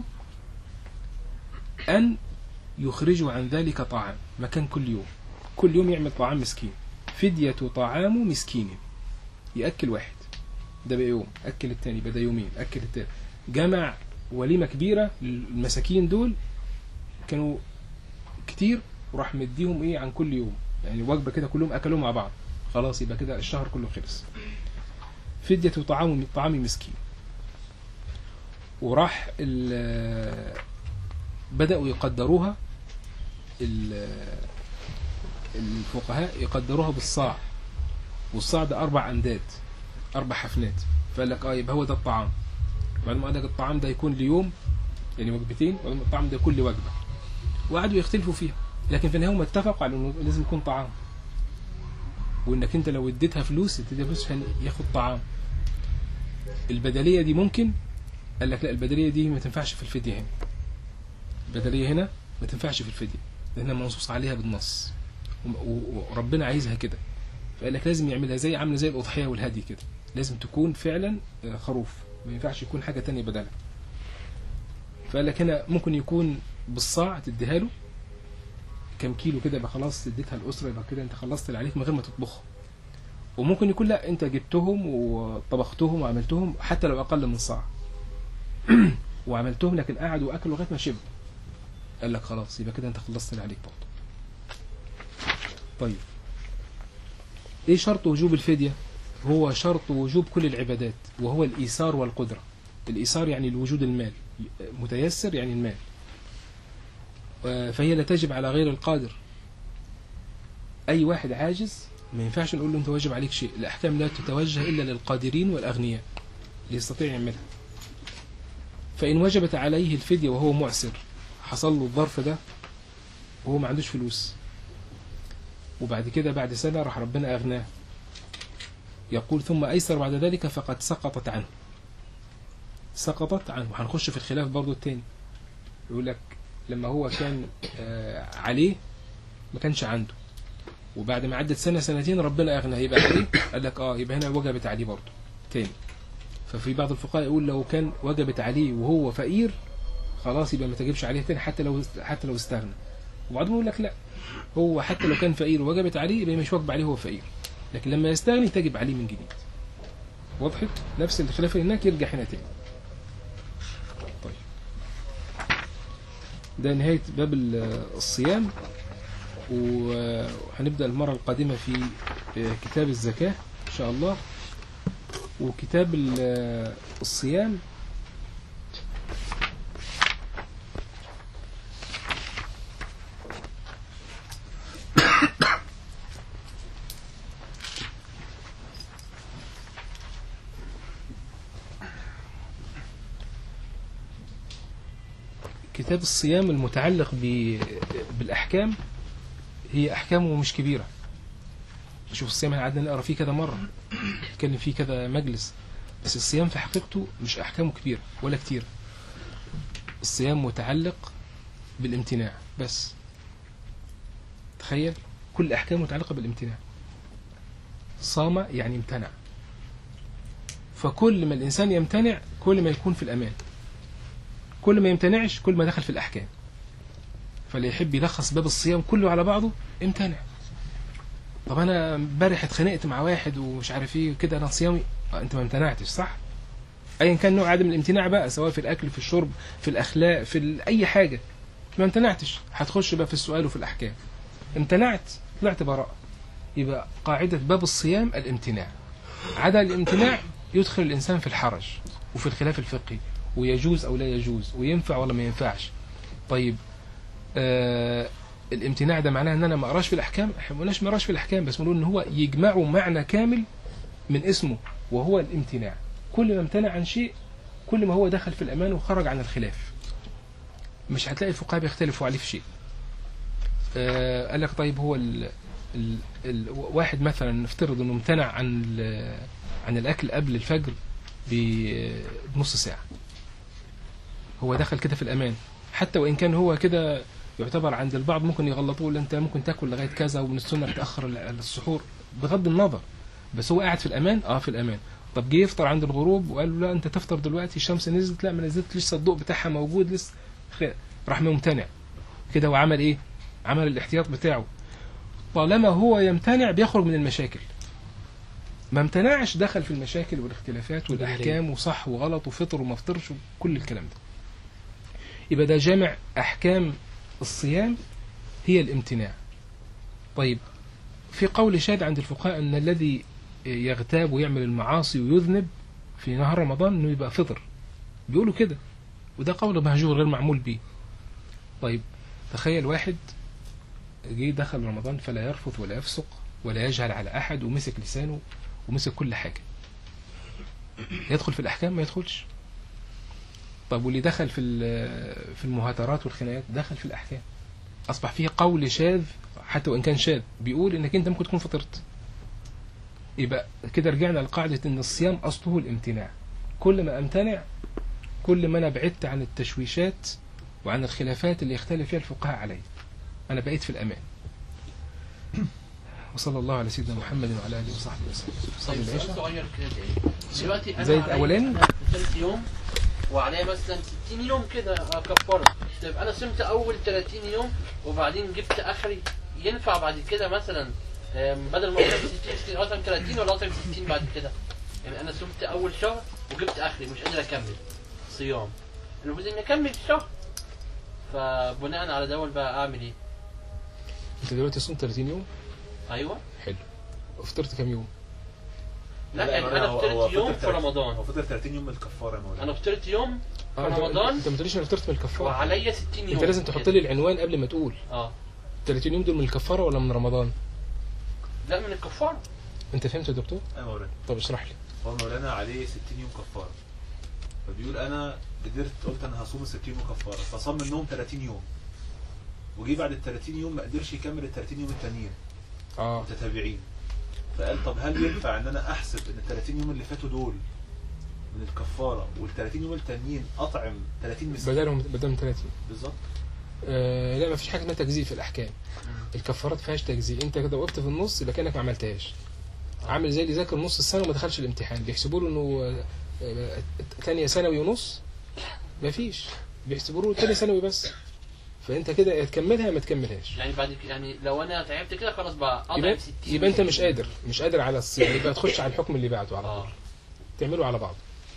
Speaker 1: أن يخرجوا عن ذلك طعام مكان كل يوم كل يوم يعمل طعام مسكين فدية طعام مسكين يأكل واحد ده بقى يوم أكل التاني بدا يومين أكل التاني جمع وليمه كبيره المساكين دول كانوا كتير وراح مديهم ايه عن كل يوم يعني وجبه كده كلهم اكلوا مع بعض خلاص يبقى كده الشهر كله خلص فدية طعام طعام مسكين وراح ال- بدأوا يقدروها ال- الفقهاء يقدروها بالصاع والصاع ده أربع أمداد أربع حفنات فقال لك اه يبقى هو ده الطعام بعد ما قال لك الطعام ده يكون ليوم يعني وجبتين وبعدين الطعام ده يكون لوجبة وقعدوا يختلفوا فيها لكن في النهاية هم اتفقوا على انه لازم يكون طعام وانك انت لو اديتها فلوس تديها فلوس عشان ياخد طعام البدلية دي ممكن قال لك لا البدلية دي ما تنفعش في الفدية هنا البدلية هنا ما تنفعش في الفدية لأنها منصوص عليها بالنص وم- و- وربنا عايزها كده فقال لك لازم يعملها زي عامله زي الأضحية والهدي كده لازم تكون فعلا آه، خروف ما ينفعش يكون حاجة تانية بدلها فقال لك هنا ممكن يكون بالصاع تديها له كام كيلو كده يبقى خلاص اديتها الأسرة يبقى كده انت خلصت اللي عليك من غير ما تطبخه وممكن يكون لا انت جبتهم وطبختهم وعملتهم حتى لو اقل من صاع وعملتهم لكن قعدوا واكلوا لغايه ما شبعوا قال لك خلاص يبقى كده انت خلصت اللي عليك برضه طيب ايه شرط وجوب الفديه هو شرط وجوب كل العبادات وهو الايثار والقدره الايثار يعني الوجود المال متيسر يعني المال آه، فهي لا تجب على غير القادر اي واحد عاجز ما ينفعش نقول له انت واجب عليك شيء الاحكام لا تتوجه الا للقادرين والاغنياء اللي يستطيع يعملها فان وجبت عليه الفديه وهو معسر حصل له الظرف ده وهو ما عندوش فلوس وبعد كده بعد سنه راح ربنا اغناه يقول ثم ايسر بعد ذلك فقد سقطت عنه سقطت عنه وهنخش في الخلاف برضو التاني يقول لك لما هو كان آه، عليه ما كانش عنده وبعد ما عدت سنة سنتين ربنا أغنى يبقى عليه قال لك اه يبقى هنا وجبت عليه برضه تاني ففي بعض الفقهاء يقول لو كان وجبت عليه وهو فقير خلاص يبقى ما تجيبش عليه تاني حتى لو حتى لو استغنى وبعضهم يقول لك لا هو حتى لو كان فقير ووجبت عليه يبقى مش واجب عليه هو فقير لكن لما يستغني تجب عليه من جديد وضحت نفس الخلاف اللي هناك يرجع هنا تاني طيب ده نهاية باب ال- الصيام وهنبدأ المرة القادمة في كتاب الزكاة إن شاء الله وكتاب ال- الصيام كتاب الصيام المتعلق ب- بالأحكام هي أحكامه مش كبيرة شوف الصيام احنا قعدنا نقرا فيه كذا مرة نتكلم فيه كذا مجلس بس الصيام في حقيقته مش أحكامه كبيرة ولا كتير الصيام متعلق بالامتناع بس تخيل كل أحكامه متعلقة بالامتناع صام يعني امتنع فكل ما الإنسان يمتنع كل ما يكون في الأمان كل ما يمتنعش كل ما دخل في الأحكام فاللي يحب يلخص باب الصيام كله على بعضه امتنع طب انا امبارح اتخانقت مع واحد ومش عارف ايه كده انا صيامي آه انت ما امتنعتش صح ايا كان نوع عدم الامتناع بقى سواء في الاكل في الشرب في الاخلاق في ال- اي حاجه ما امتنعتش هتخش بقى في السؤال وفي الاحكام امتنعت طلعت براء يبقى قاعده باب الصيام الامتناع عدا الامتناع يدخل الانسان في الحرج وفي الخلاف الفقهي ويجوز او لا يجوز وينفع ولا ما ينفعش طيب آه الامتناع ده معناه ان انا ما اقراش في الاحكام احنا ما قلناش ما اقراش في الاحكام بس بنقول ان هو يجمعوا معنى كامل من اسمه وهو الامتناع كل ما امتنع عن شيء كل ما هو دخل في الامان وخرج عن الخلاف مش هتلاقي الفقهاء بيختلفوا عليه في شيء آه قال لك طيب هو ال ال ال واحد مثلا نفترض انه امتنع عن ال- عن الاكل قبل الفجر ب- بنص ساعه هو دخل كده في الامان حتى وان كان هو كده يعتبر عند البعض ممكن يغلطوه انت ممكن تاكل لغايه كذا ومن السنه تاخر ال- السحور بغض النظر بس هو قاعد في الامان اه في الامان طب جه يفطر عند الغروب وقال له لا انت تفطر دلوقتي الشمس نزلت لا ما نزلت لسه الضوء بتاعها موجود لسه خير. راح ممتنع كده وعمل ايه عمل الاحتياط بتاعه طالما هو يمتنع بيخرج من المشاكل ما امتنعش دخل في المشاكل والاختلافات والاحكام وصح وغلط وفطر وما فطرش وكل الكلام ده يبقى ده جامع أحكام الصيام هي الامتناع طيب في قول شاذ عند الفقهاء أن الذي يغتاب ويعمل المعاصي ويذنب في نهار رمضان أنه يبقى فطر بيقولوا كده وده قول مهجور غير معمول به طيب تخيل واحد جه دخل رمضان فلا يرفث ولا يفسق ولا يجهل على أحد ومسك لسانه ومسك كل حاجة يدخل في الأحكام ما يدخلش طب واللي دخل في ال- في المهاترات والخناقات دخل في الأحكام أصبح فيه قول شاذ حتى وإن كان شاذ بيقول إنك أنت ممكن تكون فطرت يبقى كده رجعنا لقاعدة إن الصيام أصله الامتناع كل ما أمتنع كل ما أنا بعدت عن التشويشات وعن الخلافات اللي يختلف فيها الفقهاء علي أنا بقيت في الأمان وصلى الله على سيدنا محمد وعلى آله وصحبه وسلم صلي
Speaker 5: طيب سؤال
Speaker 1: العشاء
Speaker 5: صغير كده دلوقتي انا
Speaker 1: زي
Speaker 5: عليا
Speaker 1: الأولاني؟
Speaker 5: مثلاً ثلاث يوم وعليا مثلا 60 يوم كده كفاره طيب انا صمت اول 30 يوم وبعدين جبت اخري ينفع بعد كده مثلا آم، بدل ما اصرف 60 اصرف 30 ولا اصرف 60 بعد كده يعني انا صمت اول شهر وجبت اخري مش قادر اكمل صيام المفروض اني اكمل الشهر فبناء على دول بقى اعمل ايه؟
Speaker 1: أنت دلوقتي صمت 30 يوم
Speaker 5: ايوه
Speaker 1: حلو وفطرت كام يوم
Speaker 5: لا
Speaker 3: لا،
Speaker 5: يعني
Speaker 3: لا،
Speaker 5: انا
Speaker 3: هو-
Speaker 5: فطرت
Speaker 3: هو
Speaker 5: يوم
Speaker 3: فطر
Speaker 5: في
Speaker 3: 30
Speaker 5: رمضان
Speaker 3: هو فطر 30 يوم من الكفاره يا مولانا
Speaker 5: انا فطرت يوم في
Speaker 1: آه، أنت-
Speaker 5: رمضان
Speaker 1: أنت ما تقوليش أنا فطرت من الكفارة
Speaker 5: وعليا 60 يوم
Speaker 1: أنت لازم تحط لي العنوان قبل ما تقول
Speaker 5: اه
Speaker 1: 30 يوم دول من الكفارة ولا من رمضان
Speaker 5: لا من الكفاره
Speaker 1: أنت فهمت يا دكتور
Speaker 3: يا مولانا
Speaker 1: طب اشرح لي
Speaker 3: هو مولانا عليه 60 يوم كفاره فبيقول انا قدرت قلت انا هصوم ال 60 يوم كفاره فصام منهم 30 يوم وجي بعد ال 30 يوم ما قدرش يكمل ال 30 يوم التانيين
Speaker 1: اه
Speaker 3: متتابعين فقال طب هل ينفع ان انا احسب ان ال 30 يوم اللي فاتوا دول من الكفاره وال 30 يوم التانيين اطعم 30 مسكين
Speaker 1: بدلهم بدلهم 30
Speaker 3: بالظبط
Speaker 1: آه لا ما فيش حاجه اسمها تجزيء في الاحكام الكفارات فيهاش تجزيء انت كده وقفت في النص يبقى كانك ما عملتهاش عامل زي اللي ذاكر نص السنه وما دخلش الامتحان بيحسبوا له انه آه، آه، تانية ثانوي ونص ما فيش بيحسبوا له تانية ثانوي بس فانت كده يا تكملها يا ما تكملهاش
Speaker 5: يعني بعد ك- يعني لو انا تعبت كده خلاص بقى اضعف
Speaker 1: يبقى,
Speaker 5: 60
Speaker 1: يبقى انت مش قادر مش قادر على الصيام يبقى تخش على الحكم اللي بعده على طول
Speaker 5: اه
Speaker 1: تعملوا على بعض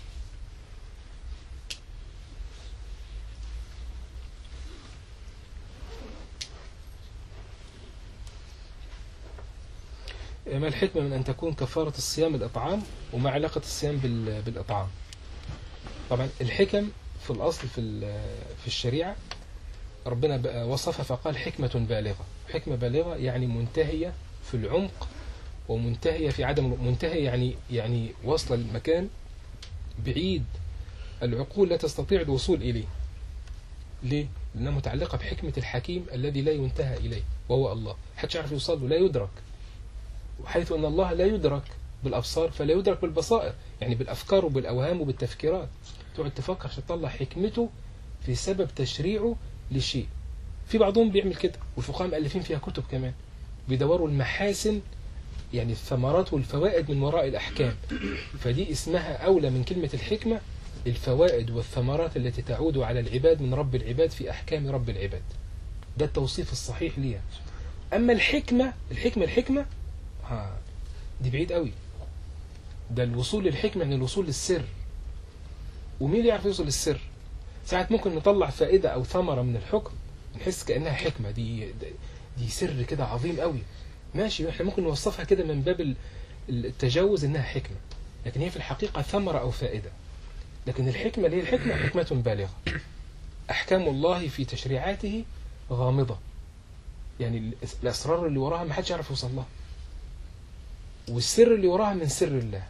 Speaker 1: ما الحكمة من أن تكون كفارة الصيام الإطعام وما علاقة الصيام بال- بالإطعام طبعا الحكم في الأصل في ال- في الشريعة ربنا بقى وصفها فقال حكمة بالغة حكمة بالغة يعني منتهية في العمق ومنتهية في عدم منتهية يعني يعني واصلة المكان بعيد العقول لا تستطيع الوصول إليه ليه؟ لأنها متعلقة بحكمة الحكيم الذي لا ينتهى إليه وهو الله حدش يعرف يوصل له لا يدرك وحيث أن الله لا يدرك بالأبصار فلا يدرك بالبصائر يعني بالأفكار وبالأوهام وبالتفكيرات تقعد تفكر عشان تطلع حكمته في سبب تشريعه لشيء في بعضهم بيعمل كده والفقهاء مؤلفين فيها كتب كمان بيدوروا المحاسن يعني الثمرات والفوائد من وراء الأحكام فدي اسمها أولى من كلمة الحكمة الفوائد والثمرات التي تعود على العباد من رب العباد في أحكام رب العباد ده التوصيف الصحيح ليها أما الحكمة الحكمة الحكمة ها دي بعيد قوي ده الوصول للحكمة يعني الوصول للسر ومين اللي يعرف يوصل للسر ساعات ممكن نطلع فائدة أو ثمرة من الحكم نحس كأنها حكمة دي دي سر كده عظيم قوي ماشي احنا ممكن نوصفها كده من باب ال- التجاوز انها حكمة لكن هي في الحقيقة ثمرة او فائدة لكن الحكمة اللي هي الحكمة حكمة بالغة احكام الله في تشريعاته غامضة يعني ال- الاسرار اللي وراها ما حدش يعرف يوصل لها والسر اللي وراها من سر الله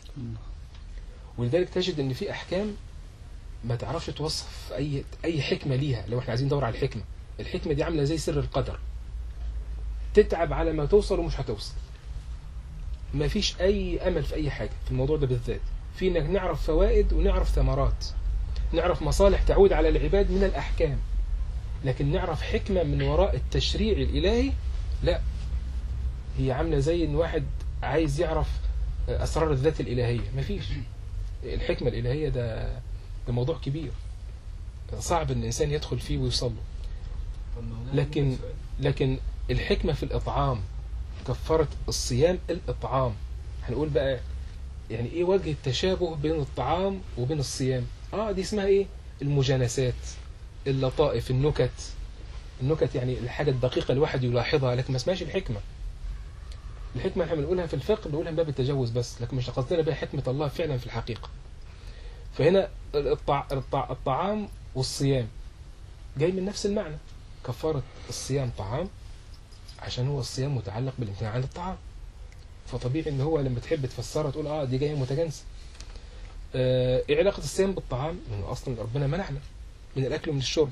Speaker 1: ولذلك تجد ان في احكام ما تعرفش توصف اي اي حكمة ليها لو احنا عايزين ندور على الحكمة الحكمة دي عاملة زي سر القدر تتعب على ما توصل ومش هتوصل ما فيش اي امل في اي حاجه في الموضوع ده بالذات في انك نعرف فوائد ونعرف ثمرات نعرف مصالح تعود على العباد من الاحكام لكن نعرف حكمه من وراء التشريع الالهي لا هي عامله زي ان واحد عايز يعرف اسرار الذات الالهيه ما فيش الحكمه الالهيه ده ده موضوع كبير صعب ان الانسان يدخل فيه ويوصل له
Speaker 6: طب مولانا
Speaker 1: لكن
Speaker 6: في سؤال.
Speaker 1: لكن الحكمة في الإطعام كفارة الصيام الإطعام هنقول بقى يعني إيه وجه التشابه بين الطعام وبين الصيام آه دي اسمها إيه المجانسات اللطائف النكت النكت يعني الحاجة الدقيقة الواحد يلاحظها لكن ما اسمهاش الحكمة الحكمة احنا بنقولها في الفقه بنقولها من باب التجوز بس لكن مش قصدنا بها حكمة الله فعلا في الحقيقة فهنا الطع... الطع... الطعام والصيام جاي من نفس المعنى كفارة الصيام طعام عشان هو الصيام متعلق بالامتناع عن الطعام فطبيعي ان هو لما تحب تفسرها تقول اه دي جايه متجانسه آه، ايه علاقه الصيام بالطعام؟ لانه اصلا ربنا منعنا من الاكل ومن الشرب.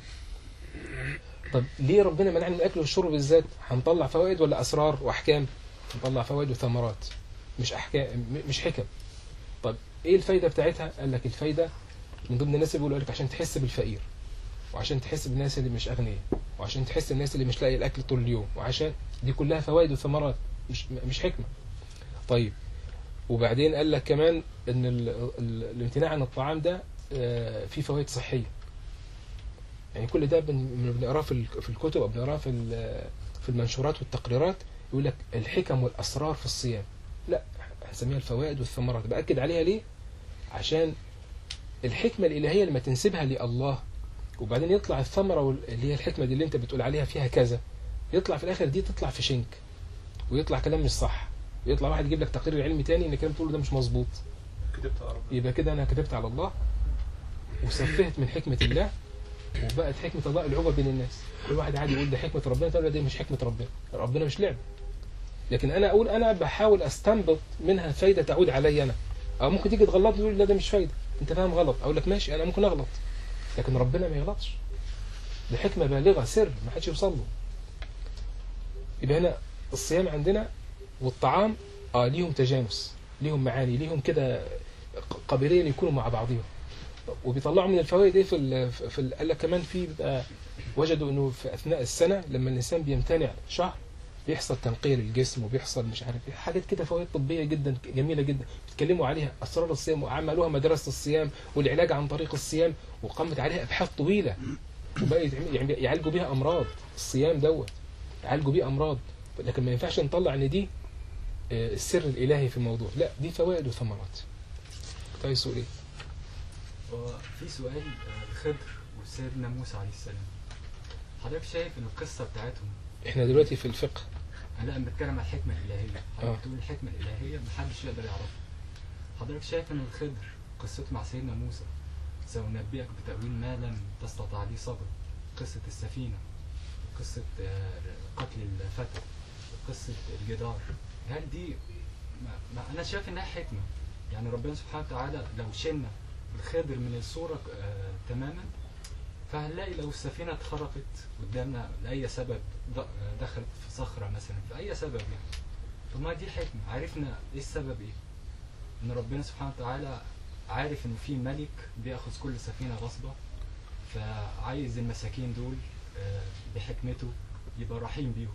Speaker 1: طب ليه ربنا منعنا من الاكل والشرب بالذات؟ هنطلع فوائد ولا اسرار واحكام؟ هنطلع فوائد وثمرات مش احكام م- مش حكم. طب ايه الفايده بتاعتها؟ قال لك الفايده من ضمن الناس اللي بيقولوا لك عشان تحس بالفقير وعشان تحس بالناس اللي مش اغنياء وعشان تحس بالناس اللي مش لاقي الاكل طول اليوم وعشان دي كلها فوائد وثمرات مش مش حكمه. طيب وبعدين قال لك كمان ان ال ال الامتناع عن الطعام ده آه، فيه فوائد صحيه يعني كل ده بن- بنقراه في ال- في الكتب او بنقراه في ال- في المنشورات والتقريرات يقول لك الحكم والاسرار في الصيام لا هنسميها الفوائد والثمرات باكد عليها ليه عشان الحكمه الالهيه لما تنسبها لله وبعدين يطلع الثمره وال- اللي هي الحكمه دي اللي انت بتقول عليها فيها كذا يطلع في الاخر دي تطلع في شنك ويطلع كلام مش صح ويطلع واحد يجيب لك تقرير علمي تاني ان الكلام بتقوله ده مش مظبوط
Speaker 3: كتبت على ربنا
Speaker 1: يبقى كده انا كذبت على الله وسفهت من حكمة الله وبقت حكمة الله العقبة بين الناس كل واحد عادي يقول ده حكمة ربنا تقول له دي مش حكمة ربنا ربنا مش لعب لكن انا اقول انا بحاول استنبط منها فايدة تعود علي انا او ممكن تيجي تغلطني تقول لا ده مش فايدة انت فاهم غلط اقول لك ماشي انا ممكن اغلط لكن ربنا ما يغلطش ده حكمة بالغة سر ما حدش يوصل له يبقى هنا الصيام عندنا والطعام اه ليهم تجانس ليهم معاني ليهم كده قابلين يكونوا مع بعضهم وبيطلعوا من الفوائد ايه في ال في ال قال لك كمان في بيبقى وجدوا انه في اثناء السنه لما الانسان بيمتنع شهر بيحصل تنقية الجسم وبيحصل مش عارف ايه حاجات كده فوائد طبيه جدا جميله جدا بيتكلموا عليها اسرار الصيام وعملوها مدرسه الصيام والعلاج عن طريق الصيام وقامت عليها ابحاث طويله وبقى يتعمل- يعني يعالجوا بيها امراض الصيام دوت يعالجوا بيه امراض لكن ما ينفعش نطلع ان دي آه، السر الالهي في الموضوع لا دي فوائد وثمرات كنت عايز تقول ايه
Speaker 6: وفي سؤال آه، الخضر وسيدنا موسى عليه السلام حضرتك شايف ان القصه بتاعتهم
Speaker 1: احنا دلوقتي في الفقه
Speaker 6: انا لما بتكلم عن الحكمه الالهيه
Speaker 1: آه.
Speaker 6: حضرتك بتقول الحكمه الالهيه محدش يقدر يعرفها حضرتك شايف ان الخضر قصته مع سيدنا موسى سأنبئك بتأويل ما لم تستطع عليه صبر قصة السفينة قصة آه، قتل الفتى قصة الجدار هل دي ما ما أنا شايف إنها حكمة يعني ربنا سبحانه وتعالى لو شلنا الخضر من الصورة آه تماما فهنلاقي لو السفينة اتخرقت قدامنا لأي سبب ض- دخلت في صخرة مثلا في أي سبب يعني طب ما دي حكمة عرفنا إيه السبب إيه إن ربنا سبحانه وتعالى عارف إن في ملك بياخذ كل سفينة غصبة فعايز المساكين دول آه، بحكمته يبقى رحيم بيهم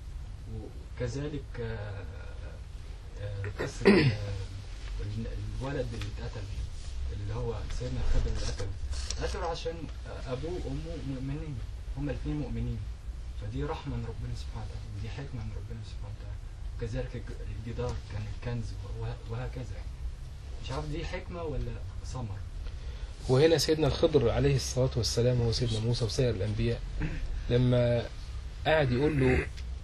Speaker 6: وكذلك آه، آه، قصة آه، ال- الولد اللي اتقتل اللي هو سيدنا الخضر اللي قتله قتله عشان ابوه وامه مؤمنين هما الاثنين مؤمنين فدي رحمه من ربنا سبحانه وتعالى ودي حكمه من ربنا سبحانه وتعالى كذلك الج- الجدار كان الكنز وه- وهكذا يعني مش عارف دي حكمه ولا ثمر
Speaker 1: وهنا سيدنا الخضر عليه الصلاة والسلام هو سيدنا موسى وسائر الأنبياء لما قعد يقول له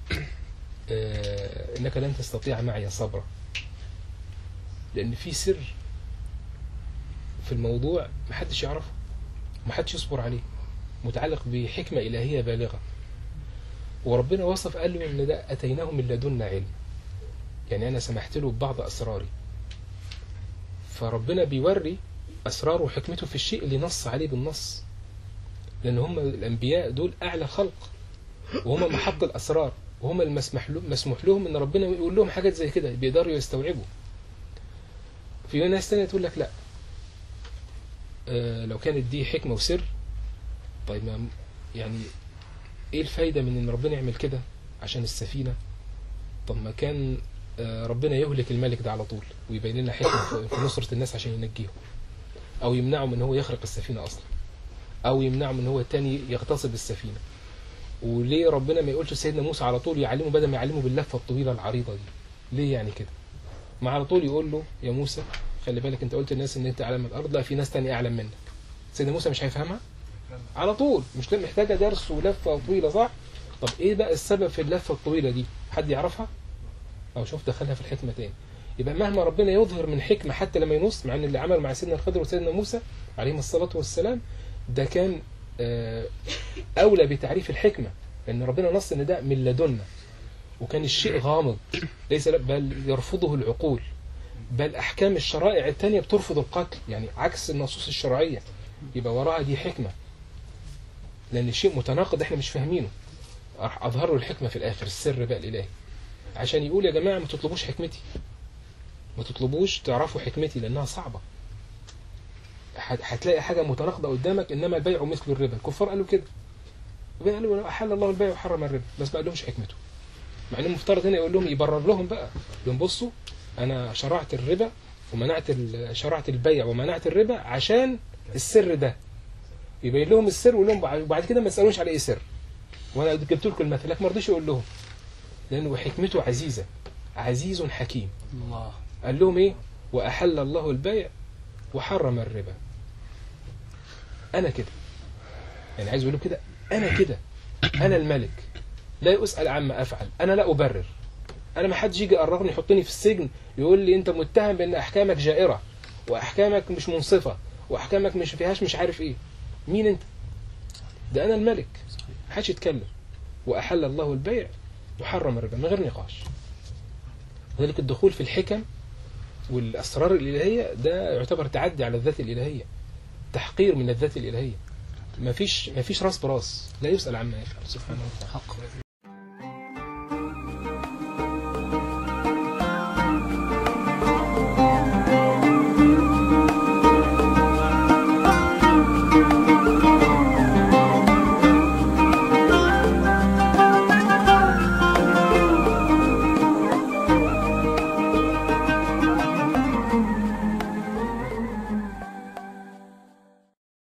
Speaker 1: آه، إنك لن تستطيع معي صبرا لأن في سر في الموضوع محدش يعرفه محدش يصبر عليه متعلق بحكمة إلهية بالغة وربنا وصف قال له إن ده أتيناه من لدنا علم يعني أنا سمحت له ببعض أسراري فربنا بيوري أسراره وحكمته في الشيء اللي نص عليه بالنص لأن هم الأنبياء دول أعلى خلق وهم محط الأسرار وهم المسمح لهم مسموح لهم إن ربنا يقول لهم حاجات زي كده بيقدروا يستوعبوا في ناس تانية تقول لك لا آه لو كانت دي حكمة وسر طيب ما يعني ايه الفايدة من ان ربنا يعمل كده عشان السفينة طب ما كان آه ربنا يهلك الملك ده على طول ويبين لنا حكمة في- في نصرة الناس عشان ينجيهم او يمنعه من هو يخرق السفينة اصلا او يمنعه من هو التاني يغتصب السفينة وليه ربنا ما يقولش سيدنا موسى على طول يعلمه بدل ما يعلمه باللفة الطويلة العريضة دي ليه يعني كده ما على طول يقول له يا موسى خلي بالك انت قلت للناس ان انت اعلم من الارض لا في ناس تانية اعلم منك سيدنا موسى مش هيفهمها على طول مش محتاجه درس ولفه طويله صح طب ايه بقى السبب في اللفه الطويله دي حد يعرفها او شوف دخلها في الحكمه تاني يبقى مهما ربنا يظهر من حكمه حتى لما ينص مع ان اللي عمل مع سيدنا الخضر وسيدنا موسى عليهم الصلاه والسلام ده كان آه، اولى بتعريف الحكمه لان ربنا نص ان ده من لدنا وكان الشيء غامض ليس بل يرفضه العقول بل احكام الشرائع التانية بترفض القتل يعني عكس النصوص الشرعيه يبقى وراها دي حكمه لان الشيء متناقض احنا مش فاهمينه راح اظهر له الحكمه في الاخر السر بقى الالهي عشان يقول يا جماعه ما تطلبوش حكمتي ما تطلبوش تعرفوا حكمتي لانها صعبه هت- هتلاقي حاجه متناقضه قدامك انما البيع مثل الربا الكفار قالوا كده قالوا احل الله البيع وحرم الربا بس ما قالهمش حكمته مع انه مفترض هنا يقول لهم يبرر لهم بقى يقول لهم بصوا انا شرعت الربا ومنعت ال- شرعت البيع ومنعت الربا عشان السر ده يبين لهم السر ويقول لهم بعد وبعد كده ما يسالوش على ايه سر وانا جبت لكم المثل لكن ما رضيش يقول لهم لانه حكمته عزيزه عزيز حكيم
Speaker 2: الله
Speaker 1: قال لهم ايه واحل الله البيع وحرم الربا انا كده يعني عايز يقول لهم كده انا كده انا الملك لا اسال عما افعل انا لا ابرر انا ما حدش يجي يقررني يحطني في السجن يقول لي انت متهم بان احكامك جائره واحكامك مش منصفه واحكامك مش فيهاش مش عارف ايه مين انت ده انا الملك محدش يتكلم واحل الله البيع وحرم الربا من غير نقاش وذلك الدخول في الحكم والاسرار الالهيه ده يعتبر تعدي على الذات الالهيه تحقير من الذات الالهيه مفيش مفيش راس براس لا يسال عما يفعل سبحانه وتعالى
Speaker 2: حق